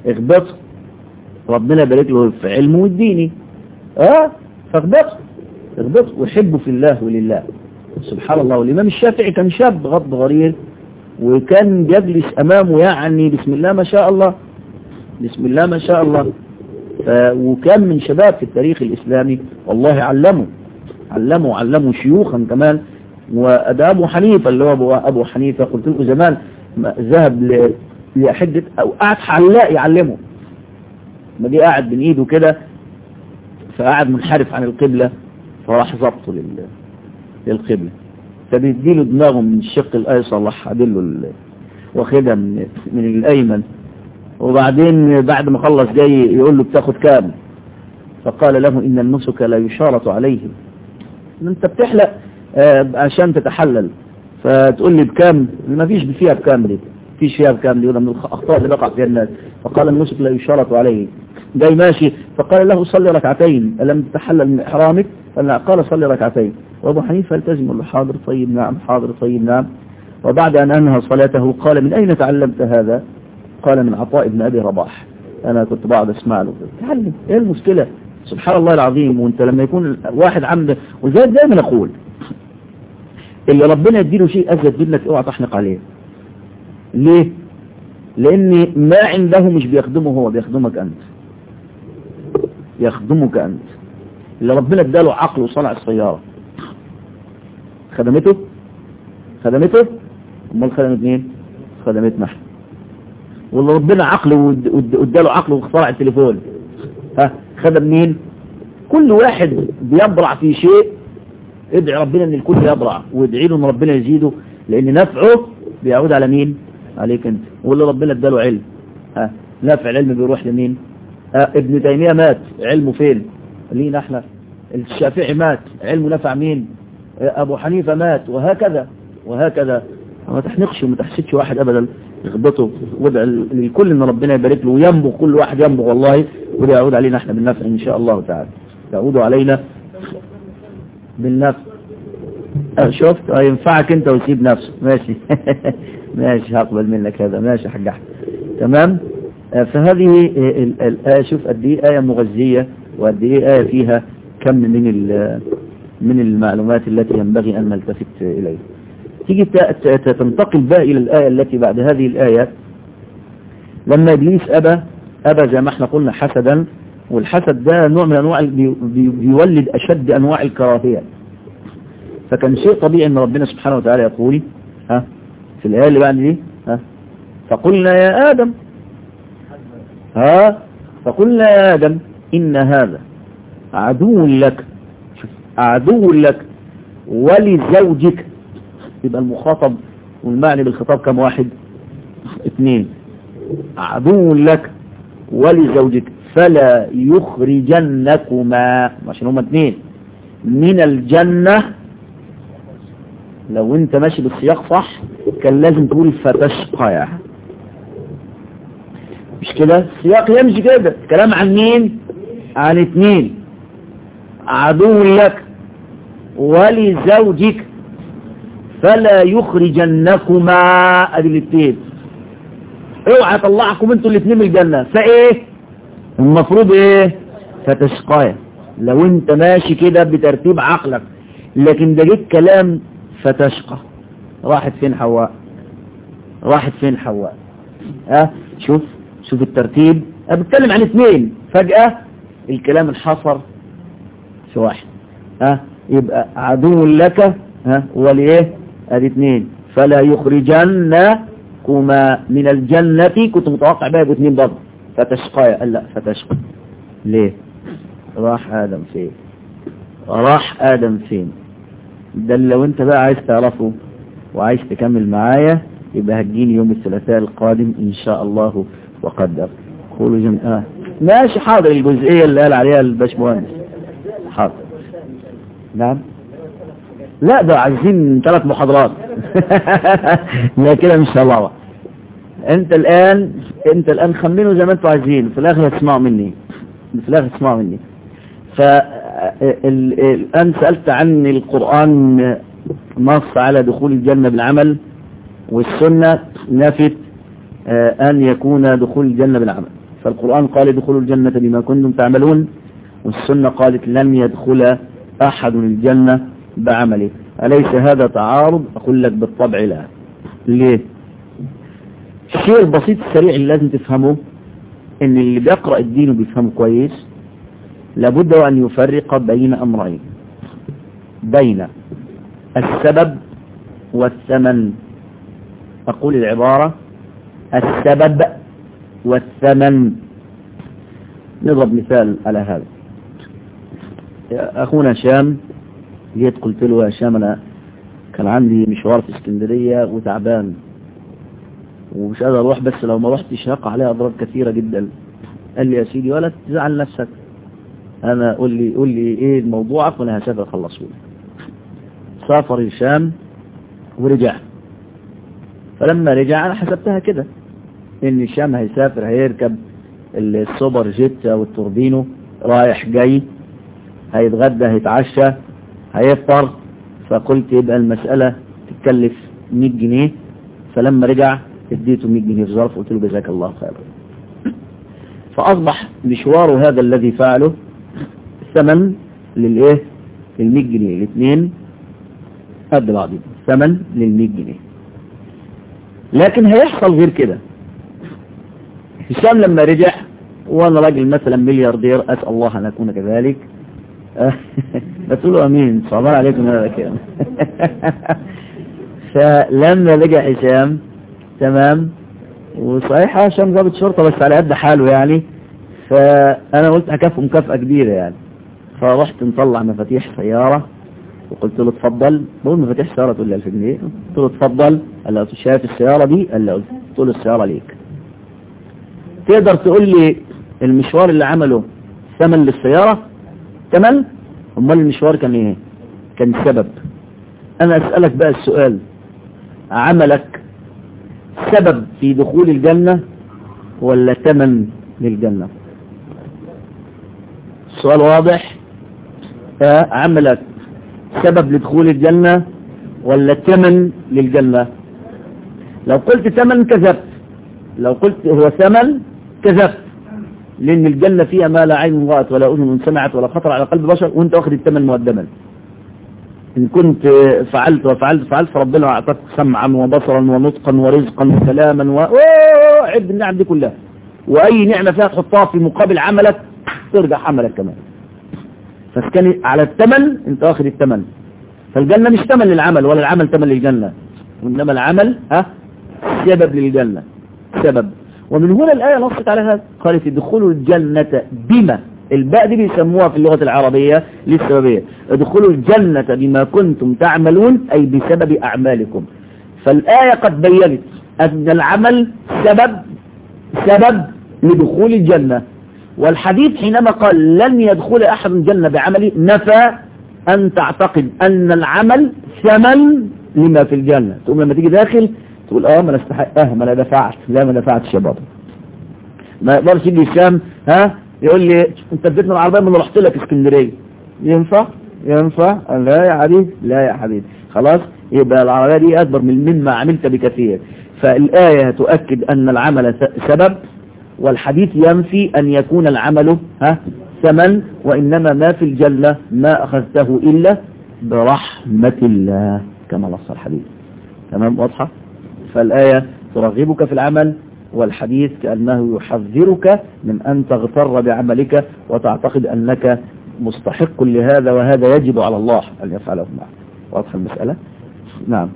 اغبطه ربنا يبارك له في علمه والديني اه فاغبطه اغبطه وحبه في الله ولله سبحان الله والإمام الشافعي كان شاب غض غرير وكان بيجلس أمامه يعني بسم الله ما شاء الله بسم الله ما شاء الله وكان من شباب في التاريخ الإسلامي والله علمه علمه علمه شيوخا كمان وده أبو حنيفة اللي هو أبو, أبو حنيفة قلت له زمان ذهب لحدة أو قعد حلاق يعلمه ما جه قاعد بين ايده كده فقعد منحرف عن القبلة فراح ظبطه لل... للقبلة فبيديله دماغه من الشق الايسر راح له واخدها من, من الايمن وبعدين بعد ما خلص جاي يقول له بتاخد كام فقال له ان النسك لا يشارط عليه انت بتحلق آه عشان تتحلل فتقول لي بكام ما فيش فيها بكام دي فيش فيها بكام دي وده من الاخطاء اللي بقع فيها الناس فقال النسك لا يشارط عليه جاي ماشي فقال له صلي ركعتين ألم تتحلل من إحرامك قال صلي ركعتين وأبو حنيفة التزم له حاضر طيب نعم حاضر طيب نعم وبعد أن أنهى صلاته قال من أين تعلمت هذا قال من عطاء بن أبي رباح أنا كنت بعض أسمع له تعلم إيه المشكلة سبحان الله العظيم وانت لما يكون واحد عمد وزي دايما أقول اللي ربنا يديله شيء أزيد منك اوعى تحنق عليه ليه لأن ما عنده مش بيخدمه هو بيخدمك أنت يخدمك أنت اللي ربنا اداله عقل وصنع السيارة خدمته خدمته امال خدمت مين خدمتنا احنا واللي ربنا عقل واداله عقل واخترع التليفون ها خدم مين كل واحد بيبرع في شيء ادعي ربنا ان الكل يبرع وادعي له ان ربنا يزيده لان نفعه بيعود على مين عليك انت واللي ربنا اداله علم ها نفع العلم بيروح لمين آه ابن تيمية مات علمه فين لينا احنا الشافعي مات علمه نفع مين آه ابو حنيفة مات وهكذا وهكذا ما تحنقش وما تحسدش واحد ابدا يخبطه وادع للكل ان ربنا يبارك له وينبغ كل واحد ينبغ والله وده يعود علينا احنا بالنفع ان شاء الله تعالى يعود علينا بالنفع آه شفت اه ينفعك انت وتسيب نفسه ماشي ماشي هقبل منك هذا ماشي حاج احمد تمام فهذه الآية شوف قد ايه آية مغذية وقد ايه آية فيها كم من من المعلومات التي ينبغي أن نلتفت إليها تيجي تنتقل بقى إلى الآية التي بعد هذه الآية لما إبليس أبى أبى زي ما احنا قلنا حسدا والحسد ده نوع من أنواع بيولد أشد أنواع الكراهية فكان شيء طبيعي أن ربنا سبحانه وتعالى يقول ها في الآية اللي بعد دي ها فقلنا يا آدم ها فقلنا يا آدم إن هذا عدو لك عدو لك ولزوجك يبقى المخاطب والمعني بالخطاب كم واحد اثنين عدو لك ولزوجك فلا يخرجنكما عشان هما اثنين من الجنة لو انت ماشي بالسياق صح كان لازم تقول فتشقى مش كده السياق يمشي كده كلام عن مين عن اثنين عدو لك ولزوجك فلا يخرجنكما ادي الاثنين اوعى طلعكم انتوا الاثنين من الجنة فايه المفروض ايه فتشقايا لو انت ماشي كده بترتيب عقلك لكن ده جيت كلام فتشقى راحت فين حواء راحت فين حواء ها أه؟ شوف شوف الترتيب انا بتكلم عن اثنين فجأة الكلام انحصر في واحد ها أه؟ يبقى عدو لك ها وليه ادي اثنين فلا يخرجنكما من الجنة كنت متوقع بقى اثنين برضه فتشقى قال لا فتشقى ليه راح ادم فين راح ادم فين ده لو انت بقى عايز تعرفه وعايز تكمل معايا يبقى هتجيني يوم الثلاثاء القادم ان شاء الله وقدر قولوا جمع آه. ماشي حاضر الجزئية اللي قال عليها الباشمهندس حاضر نعم لا ده عايزين ثلاث محاضرات لا كده مش الله انت الان انت الان خمنوا زي ما انتوا عايزين في الاخر هتسمعوا مني في الاخر هتسمعوا مني فالان سألت عن القرآن نص على دخول الجنة بالعمل والسنة نفت أن يكون دخول الجنة بالعمل فالقرآن قال دخول الجنة بما كنتم تعملون والسنة قالت لن يدخل أحد الجنة بعمله أليس هذا تعارض أقول لك بالطبع لا ليه الشيء البسيط السريع اللي لازم تفهمه ان اللي بيقرأ الدين وبيفهمه كويس لابد أن يفرق بين أمرين بين السبب والثمن أقول العبارة السبب والثمن نضرب مثال على هذا أخونا هشام جيت قلت له يا هشام أنا كان عندي مشوار في اسكندرية وتعبان ومش قادر أروح بس لو ما رحتش هقع عليها أضرار كثيرة جدا قال لي يا سيدي ولا تزعل نفسك أنا قول لي قول لي إيه موضوعك وأنا هسافر أخلصه لك سافر هشام ورجع فلما رجع أنا حسبتها كده إن هشام هيسافر هيركب السوبر جيت أو التوربينو رايح جاي هيتغدى هيتعشى هيفطر فقلت يبقى المسألة تتكلف 100 جنيه فلما رجع اديته 100 جنيه في ظرف قلت له جزاك الله خيرا فأصبح مشواره هذا الذي فعله ثمن للايه لل 100 جنيه الاثنين قد بعضهم ثمن لل 100 جنيه لكن هيحصل غير كده هشام لما رجع وانا راجل مثلا ملياردير اسال الله ان اكون كذلك بتقولوا امين صبر عليكم هذا كده فلما رجع هشام تمام وصحيح هشام ضابط شرطه بس على قد حاله يعني فانا قلت هكافئه مكافاه كبيره يعني فرحت مطلع مفاتيح سياره وقلت له اتفضل بقول مفاتيح سياره تقول لي 1000 جنيه قلت له اتفضل قال لي شايف السياره دي قال لي قلت له السياره ليك تقدر تقول لي المشوار اللي عمله ثمن للسيارة ثمن امال المشوار كان ايه كان سبب انا اسألك بقى السؤال عملك سبب في دخول الجنة ولا ثمن للجنة السؤال واضح عملك سبب لدخول الجنة ولا ثمن للجنة لو قلت ثمن كذبت لو قلت هو ثمن كذبت لأن الجنة فيها ما لا عين رأت ولا أذن سمعت ولا خطر على قلب بشر وانت واخد الثمن مقدما إن كنت فعلت وفعلت فعلت فربنا أعطاك سمعا وبصرا ونطقا ورزقا وسلاما و عد النعم دي كلها وأي نعمة فيها تحطها في مقابل عملك ترجع عملك كمان فكان على الثمن انت واخد الثمن فالجنة مش ثمن للعمل ولا العمل ثمن للجنة وإنما العمل ها سبب للجنة سبب ومن هنا الآية نصت على هذا قالت ادخلوا الجنة بما الباء دي بيسموها في اللغة العربية للسببية ادخلوا الجنة بما كنتم تعملون أي بسبب أعمالكم فالآية قد بينت أن العمل سبب سبب لدخول الجنة والحديث حينما قال لن يدخل أحد الجنة بعمله نفى أن تعتقد أن العمل ثمن لما في الجنة تقوم لما تيجي داخل تقول اه ما انا استحق اه ما انا دفعت لا ما دفعتش يا بابا ما يقدرش يجي هشام ها يقول لي انت اديتنا العربيه من رحت لك اسكندريه ينفع ينفع لا يا حبيبي لا يا حبيبي خلاص يبقى العربيه دي اكبر من مما عملت بكثير فالايه تؤكد ان العمل سبب والحديث ينفي ان يكون العمل ها ثمن وانما ما في الجنه ما اخذته الا برحمه الله كما نص الحديث تمام واضحه فالآية ترغبك في العمل والحديث كأنه يحذرك من أن تغتر بعملك وتعتقد أنك مستحق لهذا وهذا يجب على الله أن يفعله معك واضح المسألة نعم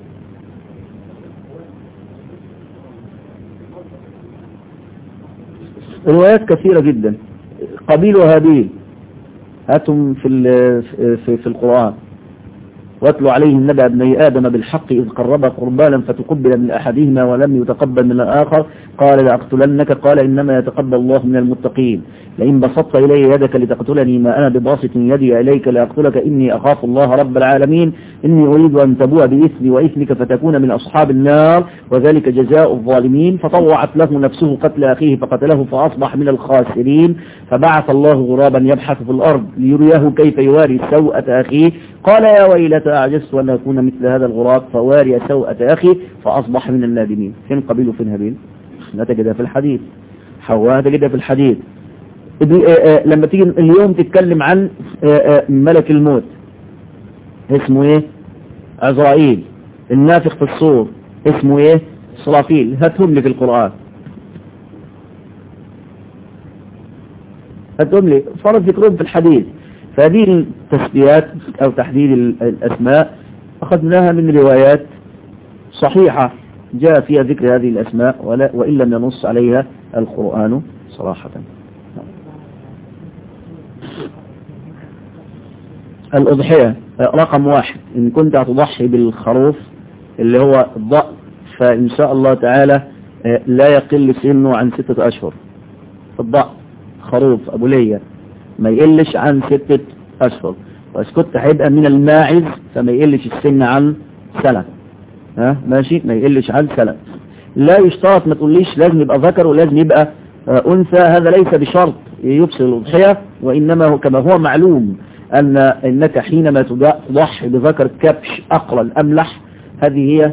روايات كثيرة جدا قبيل وهابيل هاتهم في, في, في القرآن واتلو عليهم نبأ ابني آدم بالحق إذ قربا قربانا فتقبل من أحدهما ولم يتقبل من الآخر قال لأقتلنك قال إنما يتقبل الله من المتقين لئن بسطت إلي يدك لتقتلني ما أنا بباسط يدي إليك لأقتلك إني أخاف الله رب العالمين إني أريد أن تبوء بإثمي وإثمك فتكون من أصحاب النار وذلك جزاء الظالمين فطوعت له نفسه قتل أخيه فقتله فأصبح من الخاسرين فبعث الله غرابا يبحث في الأرض ليريه كيف يواري سوءة أخيه قال يا ويلتى أعجزت أن أكون مثل هذا الغراب فواري سوءة أخي فأصبح من النادمين فين قبيل وفين هابيل نتجد في الحديث حواء تجد في الحديث لما تيجي اليوم تتكلم عن ملك الموت اسمه ايه عزرائيل النافخ في الصور اسمه ايه صرافيل هاتهم لي في القرآن هاتهم لي فرض ذكرهم في الحديث فهذه التسميات او تحديد الاسماء اخذناها من روايات صحيحة جاء فيها ذكر هذه الاسماء ولا وان لم ينص عليها القرآن صراحة الأضحية رقم واحد إن كنت هتضحي بالخروف اللي هو الضأ فإن شاء الله تعالى لا يقل سنه عن ستة أشهر الضأ خروف أبو ليا ما يقلش عن ستة أشهر وإذا كنت هيبقى من الماعز فما يقلش السن عن سنة ها ماشي ما يقلش عن سنة لا يشترط ما تقوليش لازم يبقى ذكر ولازم يبقى أنثى هذا ليس بشرط يفصل الأضحية وإنما هو كما هو معلوم أن إنك حينما تضحي بذكر كبش أقرن أملح هذه هي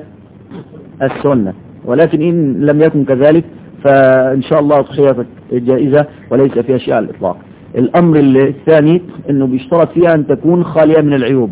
السنة ولكن إن لم يكن كذلك فإن شاء الله أضحيتك جائزة وليس فيها شيء على الإطلاق الأمر الثاني أنه بيشترط فيها أن تكون خالية من العيوب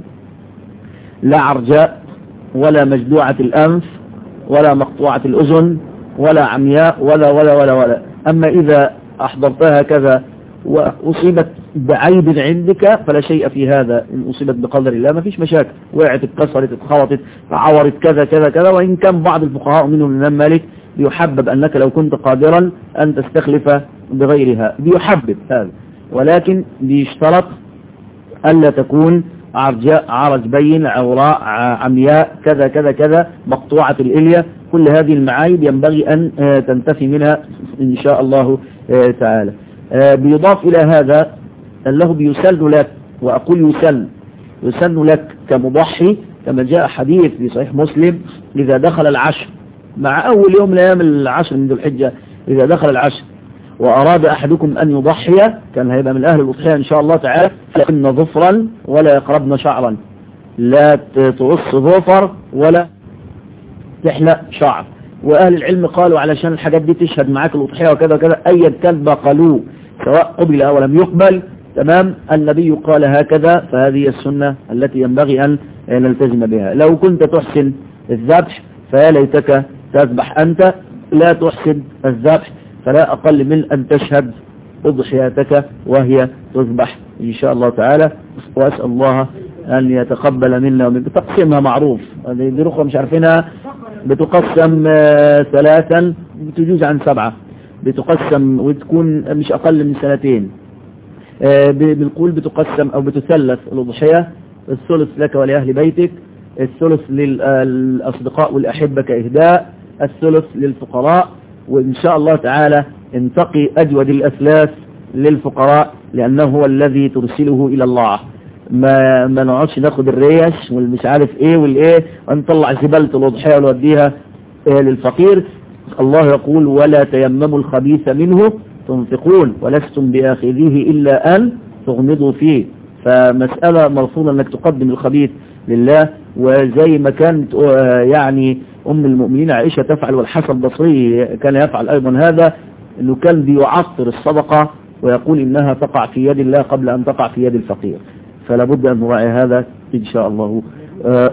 لا عرجاء ولا مجدوعة الأنف ولا مقطوعة الأذن ولا عمياء ولا ولا ولا ولا أما إذا أحضرتها كذا وأصيبت بعيب عندك فلا شيء في هذا إن أصيبت بقدر الله ما فيش مشاكل وقعت اتكسرت اتخبطت عورت كذا كذا كذا وإن كان بعض الفقهاء منهم الإمام مالك بيحبب أنك لو كنت قادرا أن تستخلف بغيرها بيحبب هذا ولكن بيشترط ألا تكون عرجاء عرج بين عوراء عمياء كذا كذا كذا مقطوعة الإلية كل هذه المعايب ينبغي أن تنتفي منها إن شاء الله تعالى بيضاف إلى هذا أنه بيسن لك وأقول يسن يسن لك كمضحي كما جاء حديث في صحيح مسلم إذا دخل العشر مع أول يوم من أيام العشر من ذو الحجة إذا دخل العشر وأراد أحدكم أن يضحي كان هيبقى من أهل الأضحية إن شاء الله تعالى لأن ظفرا ولا يقربن شعرا لا تقص ظفر ولا تحلق شعر وأهل العلم قالوا علشان الحاجات دي تشهد معاك الأضحية وكذا وكذا أي كذب قالوا سواء قبل أو لم يقبل تمام النبي قال هكذا فهذه السنة التي ينبغي أن نلتزم بها لو كنت تحسن الذبح فيا ليتك تذبح أنت لا تحسن الذبح فلا أقل من أن تشهد أضحياتك وهي تذبح إن شاء الله تعالى وأسأل الله أن يتقبل منا ومن تقسيمها معروف دي رخوة مش عارفينها بتقسم ثلاثا بتجوز عن سبعة بتقسم وتكون مش أقل من سنتين بنقول بتقسم أو بتثلث الأضحية الثلث لك ولأهل بيتك الثلث للأصدقاء والأحبة كإهداء الثلث للفقراء وإن شاء الله تعالى انتقي أجود الأثلاث للفقراء لأنه هو الذي ترسله إلى الله ما ما نقعدش ناخد الريش والمش عارف ايه والايه ونطلع زبالة الأضحية ونوديها إيه للفقير الله يقول ولا تيمموا الخبيث منه تنفقون ولستم بآخذيه إلا أن تغمضوا فيه فمسألة مرفوضة أنك تقدم الخبيث لله وزي ما كانت يعني أم المؤمنين عائشة تفعل والحسن البصري كان يفعل أيضا هذا أنه كان بيعطر الصدقة ويقول إنها تقع في يد الله قبل أن تقع في يد الفقير فلا بد أن نراعي هذا إن شاء الله آه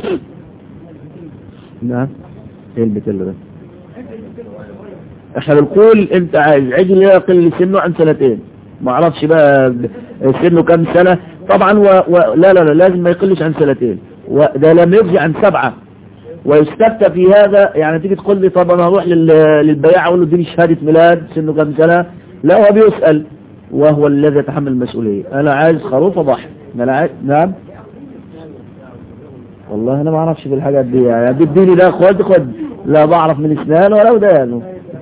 نعم ايه البتل ده احنا بنقول انت عايز عجل يقل سنه عن سنتين ما اعرفش بقى سنه كم سنة طبعا و... و... لا لا لا لازم ما يقلش عن سنتين وده لم يرجع عن سبعة ويستفتى في هذا يعني تيجي تقول لي طب انا اروح لل... للبياع اقول له اديني شهادة ميلاد سنه كم سنة لا هو بيسأل وهو الذي يتحمل المسؤولية انا عايز خروف اضحي انا عايز نعم والله انا ما اعرفش في الحاجات دي يعني بديني ده خد خد لا بعرف من اسنان ولا ودان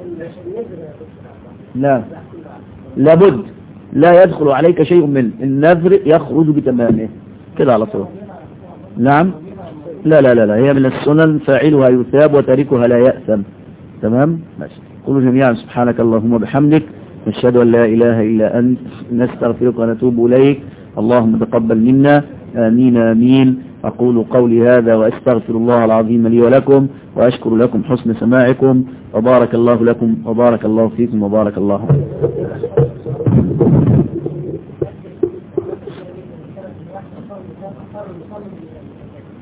لا لابد لا يدخل عليك شيء من النذر يخرج بتمامه كده على طول نعم لا لا لا لا هي من السنن فاعلها يثاب وتاركها لا يأثم تمام ماشي قولوا جميعا سبحانك اللهم وبحمدك نشهد أن لا إله إلا أنت نستغفرك ونتوب إليك اللهم تقبل منا آمين آمين أقول قولي هذا وأستغفر الله العظيم لي ولكم وأشكر لكم حسن سماعكم وبارك الله لكم وبارك الله فيكم وبارك الله عليكم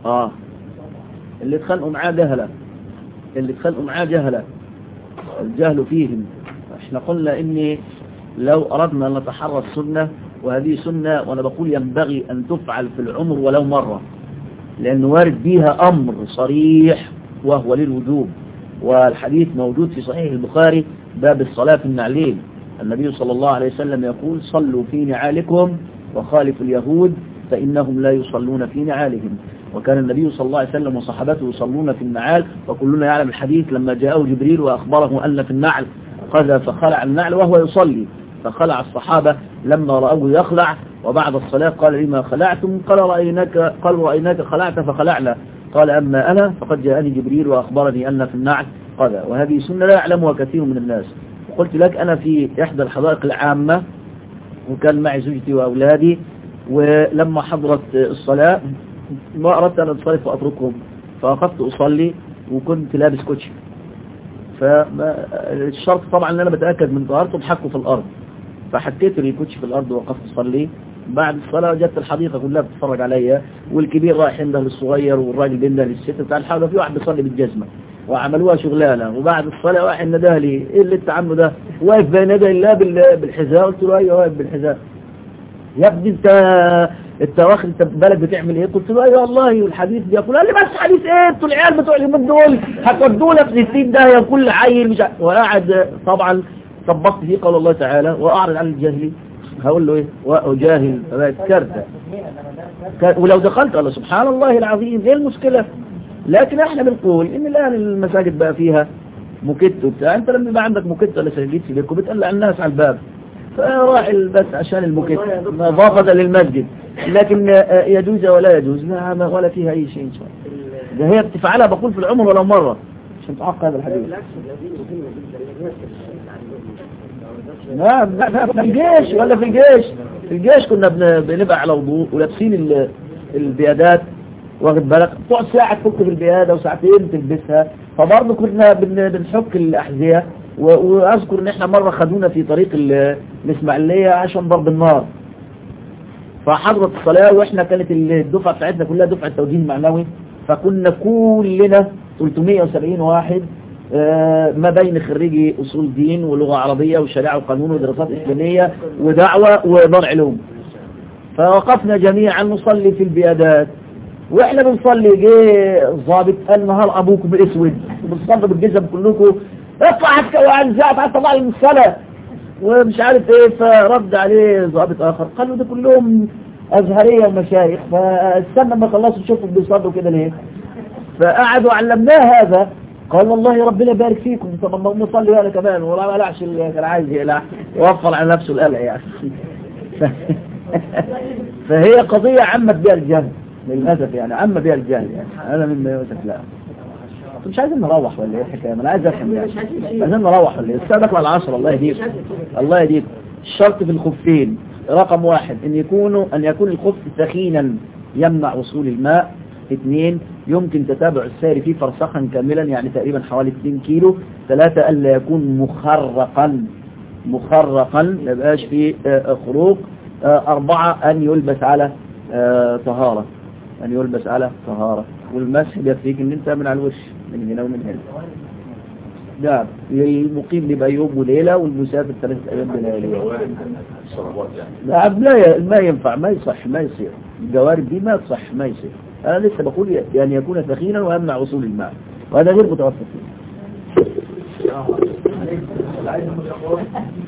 اه اللي اتخانقوا معاه جهلة اللي اتخانقوا معاه جهلة الجهل فيهم احنا قلنا اني لو اردنا ان نتحرى السنة وهذه سنة وانا بقول ينبغي ان تفعل في العمر ولو مرة لان وارد بيها امر صريح وهو للوجوب والحديث موجود في صحيح البخاري باب الصلاة في النعلين النبي صلى الله عليه وسلم يقول صلوا في نعالكم وخالفوا اليهود فإنهم لا يصلون في نعالهم وكان النبي صلى الله عليه وسلم وصحابته يصلون في النعال وكلنا يعلم الحديث لما جاءه جبريل وأخبره أن في النعل قذى فخلع النعل وهو يصلي فخلع الصحابة لما رأوه يخلع وبعد الصلاة قال لما خلعتم قال رأيناك قال رأيناك خلعت فخلعنا قال أما أنا فقد جاءني جبريل وأخبرني أن في النعل قذى وهذه سنة لا يعلمها كثير من الناس قلت لك أنا في إحدى الحدائق العامة وكان معي زوجتي وأولادي ولما حضرت الصلاة ما أردت أن أنصرف وأتركهم فوقفت أصلي وكنت لابس كوتشي فالشرط طبعا ان انا بتأكد من طهارته بحكه في الارض فحكيت لي كوتشي في الارض ووقفت اصلي بعد الصلاة جت الحديقة كلها بتتفرج عليا والكبير رايح عنده للصغير والراجل بينده للست بتاع الحاله في واحد بيصلي بالجزمة وعملوها شغلانة وبعد الصلاة واحد نده لي ايه اللي انت عامله ده واقف بين يدي الله بالحذاء قلت له ايوه واقف بالحذاء يا ابني انت انت واخد انت بالك بتعمل ايه قلت له ايوه والله والحديث بيقول قال لي بس حديث ايه انتوا العيال بتوع اليومين دول هتودونا في 60 ده يا كل عيل مش وقاعد طبعا طبقت فيه قول الله تعالى واعرض عن الجاهلين هقول له ايه واجاهل فبقت كارثه ولو دخلت الله سبحان الله العظيم ايه المشكله لكن احنا بنقول ان الان المساجد بقى فيها موكيت وبتاع انت لما يبقى عندك موكيت ولا سجلت في بيتك وبتقلع الناس على الباب فراح بس عشان الموكيت نظافة للمسجد لكن يجوز ولا يجوز لا ولا فيها اي شيء ان شاء الله ده هي بتفعلها بقول في العمر ولا مرة عشان تعق هذا الحديث نعم في الجيش ولا في الجيش في الجيش كنا بنبقى على وضوء ولابسين البيادات واخد بالك تقعد ساعة تفك في البيادة وساعتين تلبسها فبرضه كنا بنحك الأحذية واذكر ان احنا مرة خدونا في طريق الاسماعيلية عشان ضرب النار فحضرت الصلاة واحنا كانت الدفعة بتاعتنا كلها دفعة توجيه معنوي فكنا كلنا 370 واحد ما بين خريجي اصول دين ولغة عربية وشريعة وقانون ودراسات اسلامية ودعوة ودار علوم فوقفنا جميعا نصلي في البيادات واحنا بنصلي جه الضابط قال نهار ابوكم الاسود بنصلي بالجزم كلكم اطلع وانزعت على طلع من الصلاة ومش عارف ايه فرد عليه ضابط اخر قال له ده كلهم ازهرية ومشايخ فاستنى ما خلصوا تشوفوا بيصلوا كده ليه فقعدوا علمناه هذا قال والله ربنا يبارك فيكم طب ما نصلي انا كمان ولا ما قلعش اللي كان عايز يقلع وفر على نفسه القلع يعني فهي قضية عمت بها الجهل للأسف يعني عم بها الجهل يعني أنا مما يوسف لا مش عايزين نروح ولا ايه الحكايه ما انا عايز افهم يعني عايزين نروح ولا ايه الساعه داخله على 10 الله يهديك الله يهديك الشرط في الخفين رقم واحد ان يكونوا ان يكون الخف ثخينا يمنع وصول الماء اثنين يمكن تتابع السير فيه فرسخا كاملا يعني تقريبا حوالي 2 كيلو ثلاثة ألا يكون مخرقا مخرقا ما يبقاش فيه خروق أربعة أن يلبس على طهارة أن يلبس على طهارة والمسح بيكفيك ان انت من على الوش من هنا ومن هنا نعم للمقيم بيبقى يوم وليلة والمسافر ثلاثة أيام بليالي نعم لا ما ينفع ما يصح ما يصير الجوارب دي ما تصح ما يصير أنا لسه بقول يعني يكون ثخينا ويمنع وصول الماء وهذا غير متوفر فيه